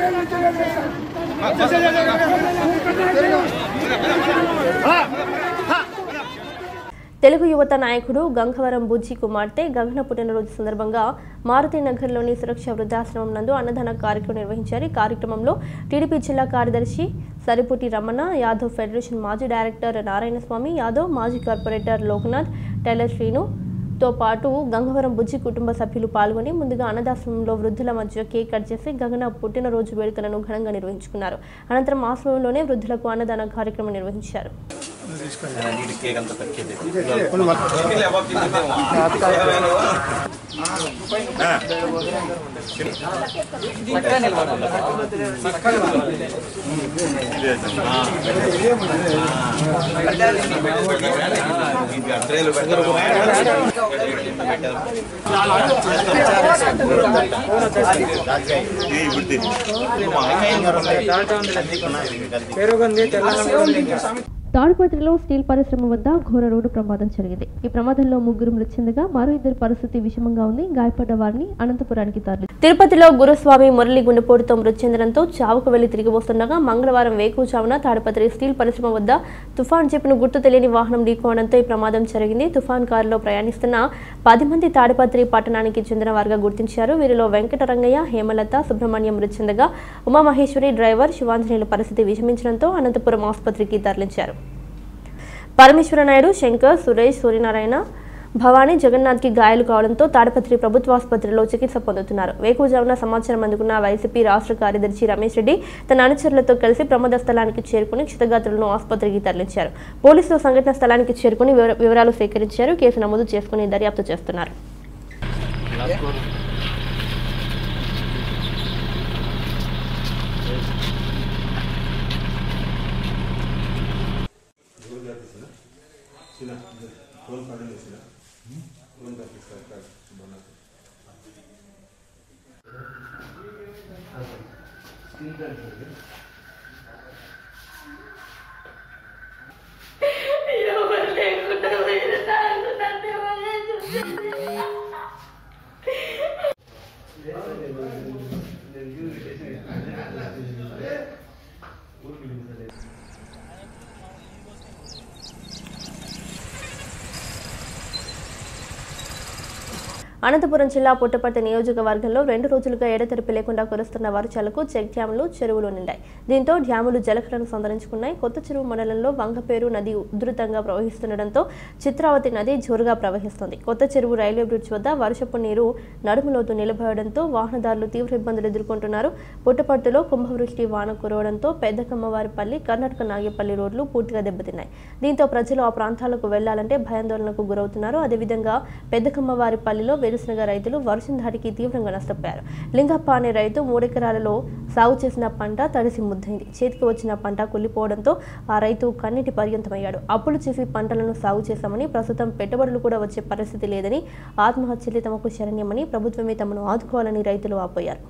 Speaker 1: తెలుగు యువత నాయకుడు గంగవరం బుజ్జి కుమార్తె గగన పుట్టినరోజు సందర్భంగా మారుతి నగర్లోని సురక్ష వృద్ధాశ్రమం నందు అన్నదాన కార్యక్రమం నిర్వహించారు ఈ కార్యక్రమంలో టీడీపీ జిల్లా కార్యదర్శి సరిపుటి రమణ యాదవ్ ఫెడరేషన్ మాజీ డైరెక్టర్ నారాయణస్వామి యాదవ్ మాజీ కార్పొరేటర్ లోకనాథ్ టైలర్ శ్రీను తో పాటు గంగవరం బుజ్జి కుటుంబ సభ్యులు పాల్గొని ముందుగా అన్నదాశ్రమంలో వృద్ధుల మధ్య కేక్ కట్ చేసి గగన పుట్టినరోజు వేడుకలను ఘనంగా నిర్వహించుకున్నారు అనంతరం ఆశ్రమంలోనే వృద్ధులకు అన్నదాన కార్యక్రమం నిర్వహించారు
Speaker 13: పెరుగుంది తెలంగాణ
Speaker 1: తాడిపత్రిలో స్టీల్ పరిశ్రమ వద్ద ఘోర రోడ్డు ప్రమాదం జరిగింది ఈ ప్రమాదంలో ముగ్గురు మృతి చెందగా మరో ఇద్దరు పరిస్థితి విషమంగా ఉంది గాయపడ్డ వారిని అనంతపురానికి తరలి తిరుపతిలో గురుస్వామి మురళి గుండెపోటుతో మృతి చెందడంతో చావుకు వెళ్లి తిరిగి వస్తుండగా మంగళవారం వేకువజామున తాడిపత్రి స్టీల్ పరిశ్రమ వద్ద తుఫాన్ చెప్పిన గుర్తు తెలియని వాహనం ఢీకోవడంతో ఈ ప్రమాదం జరిగింది తుఫాన్ కారులో ప్రయాణిస్తున్న పది మంది తాడిపత్రి పట్టణానికి చెందిన వారుగా గుర్తించారు వీరిలో వెంకటరంగయ్య హేమలత సుబ్రహ్మణ్యం మృతి చెందగా ఉమామహేశ్వరి డ్రైవర్ శివాంజనేయుల పరిస్థితి విషమించడంతో అనంతపురం ఆసుపత్రికి తరలించారు పరమేశ్వర నాయుడు శంకర్ సురేష్ సూర్యనారాయణ భవానీ జగన్నాథ్కి గాయాలు కావడంతో తాడిపత్రి ప్రభుత్వ ఆసుపత్రిలో చికిత్స పొందుతున్నారు వేకువజామున సమాచారం అందుకున్న వైసీపీ రాష్ట్ర కార్యదర్శి రమేష్ రెడ్డి తన అనుచరులతో కలిసి ప్రమాద స్థలానికి చేరుకుని క్షతగాత్రులను ఆసుపత్రికి తరలించారు పోలీసులు సంఘటన స్థలానికి చేరుకుని వివర- వివరాలు సేకరించారు కేసు నమోదు చేసుకుని దర్యాప్తు చేస్తున్నారు అనంతపురం జిల్లా పుట్టపర్తి నియోజకవర్గంలో రెండు రోజులుగా ఎడతెరిపి లేకుండా కురుస్తున్న వర్షాలకు చెక్ డ్యాములు చెరువులు నిండాయి దీంతో డ్యాములు జలకలను సంతరించుకున్నాయి కొత్త చెరువు మండలంలో వంగపేరు నది ఉధృతంగా ప్రవహిస్తుండటంతో చిత్రావతి నది జోరుగా ప్రవహిస్తోంది కొత్త చెరువు రైల్వే బ్రిడ్జ్ వద్ద వర్షపు నీరు నడుములోతు నిలబడడంతో వాహనదారులు తీవ్ర ఇబ్బందులు ఎదుర్కొంటున్నారు పుట్టపర్తిలో కుంభవృష్టి వాన కురవడంతో పెద్ద కమ్మవారిపల్లి కర్ణాటక నాగేపల్లి రోడ్లు పూర్తిగా దెబ్బతిన్నాయి దీంతో ప్రజలు ఆ ప్రాంతాలకు వెళ్లాలంటే భయాందోళనకు గురవుతున్నారు అదేవిధంగా పెద్ద కమ్మవారిపల్లిలో వేరుశనగ రైతులు వర్షం ధాటికి తీవ్రంగా నష్టపోయారు లింగప్ప అనే రైతు మూడెకరాలలో సాగు చేసిన పంట తడిసి ముద్దైంది చేతికి వచ్చిన పంట కుళ్ళిపోవడంతో ఆ రైతు కన్నీటి పర్యంతమయ్యాడు అప్పులు చేసి పంటలను సాగు చేశామని ప్రస్తుతం పెట్టుబడులు కూడా వచ్చే పరిస్థితి లేదని ఆత్మహత్యలే తమకు శరణ్యమని ప్రభుత్వమే తమను ఆదుకోవాలని రైతులు ఆపోయారు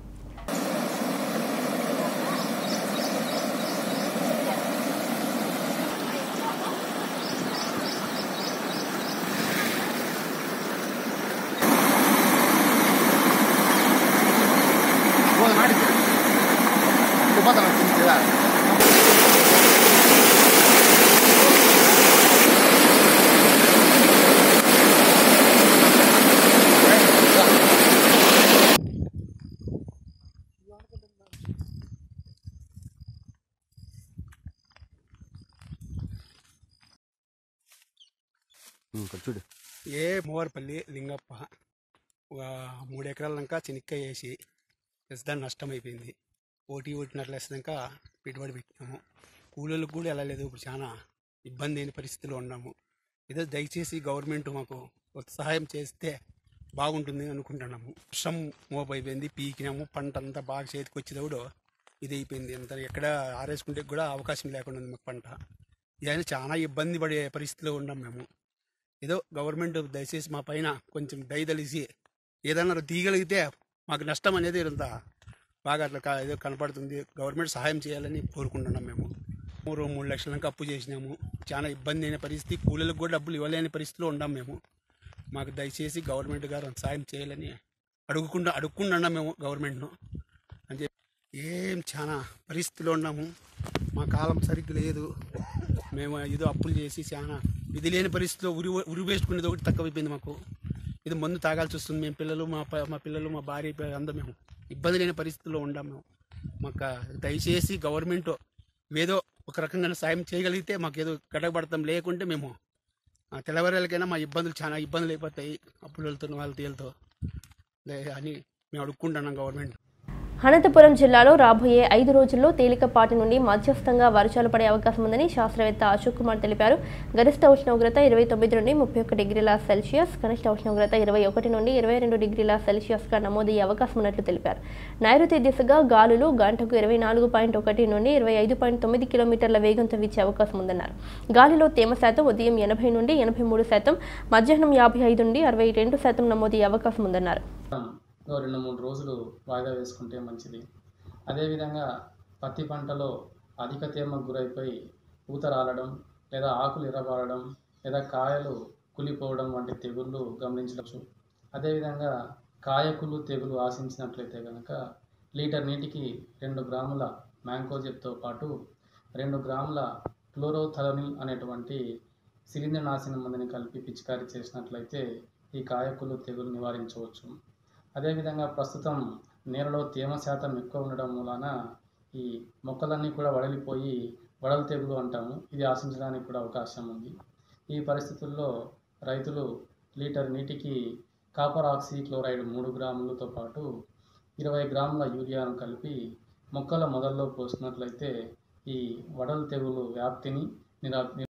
Speaker 8: చూడు ఏ మూవరపల్లి లింగప్ప ఒక మూడు ఎకరాల దాకా చెనిక్కాయ వేసి దాని నష్టం అయిపోయింది ఓటీ ఓటినట్లు వేసినాక పెట్టుబడి పెట్టినాము కూలీలకు కూడా వెళ్ళలేదు ఇప్పుడు చాలా ఇబ్బంది అయిన పరిస్థితిలో ఉన్నాము ఏదో దయచేసి గవర్నమెంట్ మాకు కొంత సహాయం చేస్తే బాగుంటుంది అనుకుంటున్నాము వర్షం మోపైపోయింది పీకినాము పంట అంతా బాగా చేతికి వచ్చేటప్పుడు ఇది అయిపోయింది అంత ఎక్కడ ఆరేసుకుంటే కూడా అవకాశం లేకుండా ఉంది మాకు పంట ఇదైనా చాలా ఇబ్బంది పడే పరిస్థితిలో ఉన్నాం మేము ఏదో గవర్నమెంట్ దయచేసి మా పైన కొంచెం దయదలిసి ఏదన్నా తీయగలిగితే మాకు నష్టం అనేది ఇంత బాగా అట్లా కా- ఏదో కనపడుతుంది గవర్నమెంట్ సహాయం చేయాలని కోరుకుంటున్నాం మేము మూడు మూడు లక్షల దాకా అప్పు చేసినాము చాలా ఇబ్బంది అయిన పరిస్థితి కూలీలకు కూడా డబ్బులు ఇవ్వలేని పరిస్థితిలో ఉన్నాం మేము మాకు దయచేసి గవర్నమెంట్ గారు అంత సాయం చేయాలని అడుగుకుండా అడుక్కుంటున్నాం మేము గవర్నమెంట్ను అని చెప్పి ఏం చాలా పరిస్థితిలో ఉన్నాము మా కాలం సరిగ్గా లేదు మేము ఏదో అప్పులు చేసి చాలా విధి లేని పరిస్థితిలో ఉరి ఉరి వేసుకునేది ఒకటి తక్కువైపోయింది మాకు ఇది మందు తాగాల్సి వస్తుంది మేము పిల్లలు మా ప- మా పిల్లలు మా భార్య పి- అందరం మేము ఇబ్బంది లేని పరిస్థితుల్లో ఉండాం మేము మాకు దయచేసి గవర్నమెంట్ ఏదో ఒక రకంగా సాయం చేయగలిగితే మాకు ఏదో గడపడతాం లేకుంటే మేము ఆ తెల్లవారులకైనా మా ఇబ్బందులు చాలా ఇబ్బందులు అయిపోతాయి అప్పులు వెళ్తున్న వాళ్ళ తీలతో అని మేము అడుక్కుంటున్నాం గవర్నమెంట్
Speaker 1: అనంతపురం జిల్లాలో రాబోయే ఐదు రోజుల్లో తేలికపాటి నుండి మధ్యస్థంగా వర్షాలు పడే అవకాశం ఉందని శాస్త్రవేత్త అశోక్ కుమార్ తెలిపారు గరిష్ట ఉష్ణోగ్రత ఇరవై తొమ్మిది నుండి ముప్పై ఒక్క డిగ్రీల సెల్సియస్ కనిష్ట ఉష్ణోగ్రత ఇరవై ఒకటి నుండి ఇరవై రెండు డిగ్రీల సెల్సియస్గా నమోదయ్యే అవకాశం ఉన్నట్లు తెలిపారు నైరుతి దిశగా గాలులు గంటకు ఇరవై నాలుగు పాయింట్ ఒకటి నుండి ఇరవై ఐదు పాయింట్ తొమ్మిది కిలోమీటర్ల వేగంతో వీచే అవకాశం ఉందన్నారు గాలిలో తేమ శాతం ఉదయం ఎనభై నుండి ఎనభై మూడు శాతం మధ్యాహ్నం యాభై ఐదు నుండి అరవై రెండు శాతం నమోదయ్యే అవకాశం ఉందన్నారు
Speaker 9: ఓ రెండు మూడు రోజులు వాయిదా వేసుకుంటే మంచిది అదేవిధంగా పత్తి పంటలో అధిక తేమకు గురైపోయి పూత రాలడం లేదా ఆకులు ఎర్రబారడం లేదా కాయలు కులిపోవడం వంటి తెగుళ్ళు గమనించవచ్చు అదేవిధంగా కాయకులు తెగులు ఆశించినట్లయితే కనుక లీటర్ నీటికి రెండు గ్రాముల మ్యాంకోజెబ్తో పాటు రెండు గ్రాముల క్లోరోథలనిల్ అనేటువంటి శిలీంద్రనాశన మందుని కలిపి పిచికారీ చేసినట్లయితే ఈ కాయకులు తెగులు నివారించవచ్చు అదేవిధంగా ప్రస్తుతం నేలలో తేమ శాతం ఎక్కువ ఉండడం మూలాన ఈ మొక్కలన్నీ కూడా వడలిపోయి వడల తెగులు అంటాము ఇది ఆశించడానికి కూడా అవకాశం ఉంది ఈ పరిస్థితుల్లో రైతులు లీటర్ నీటికి కాపర్ ఆక్సీ క్లోరైడ్ మూడు గ్రాములతో పాటు ఇరవై గ్రాముల యూరియాను కలిపి మొక్కల మొదల్లో పోసినట్లయితే ఈ వడల తెగులు వ్యాప్తిని నిరా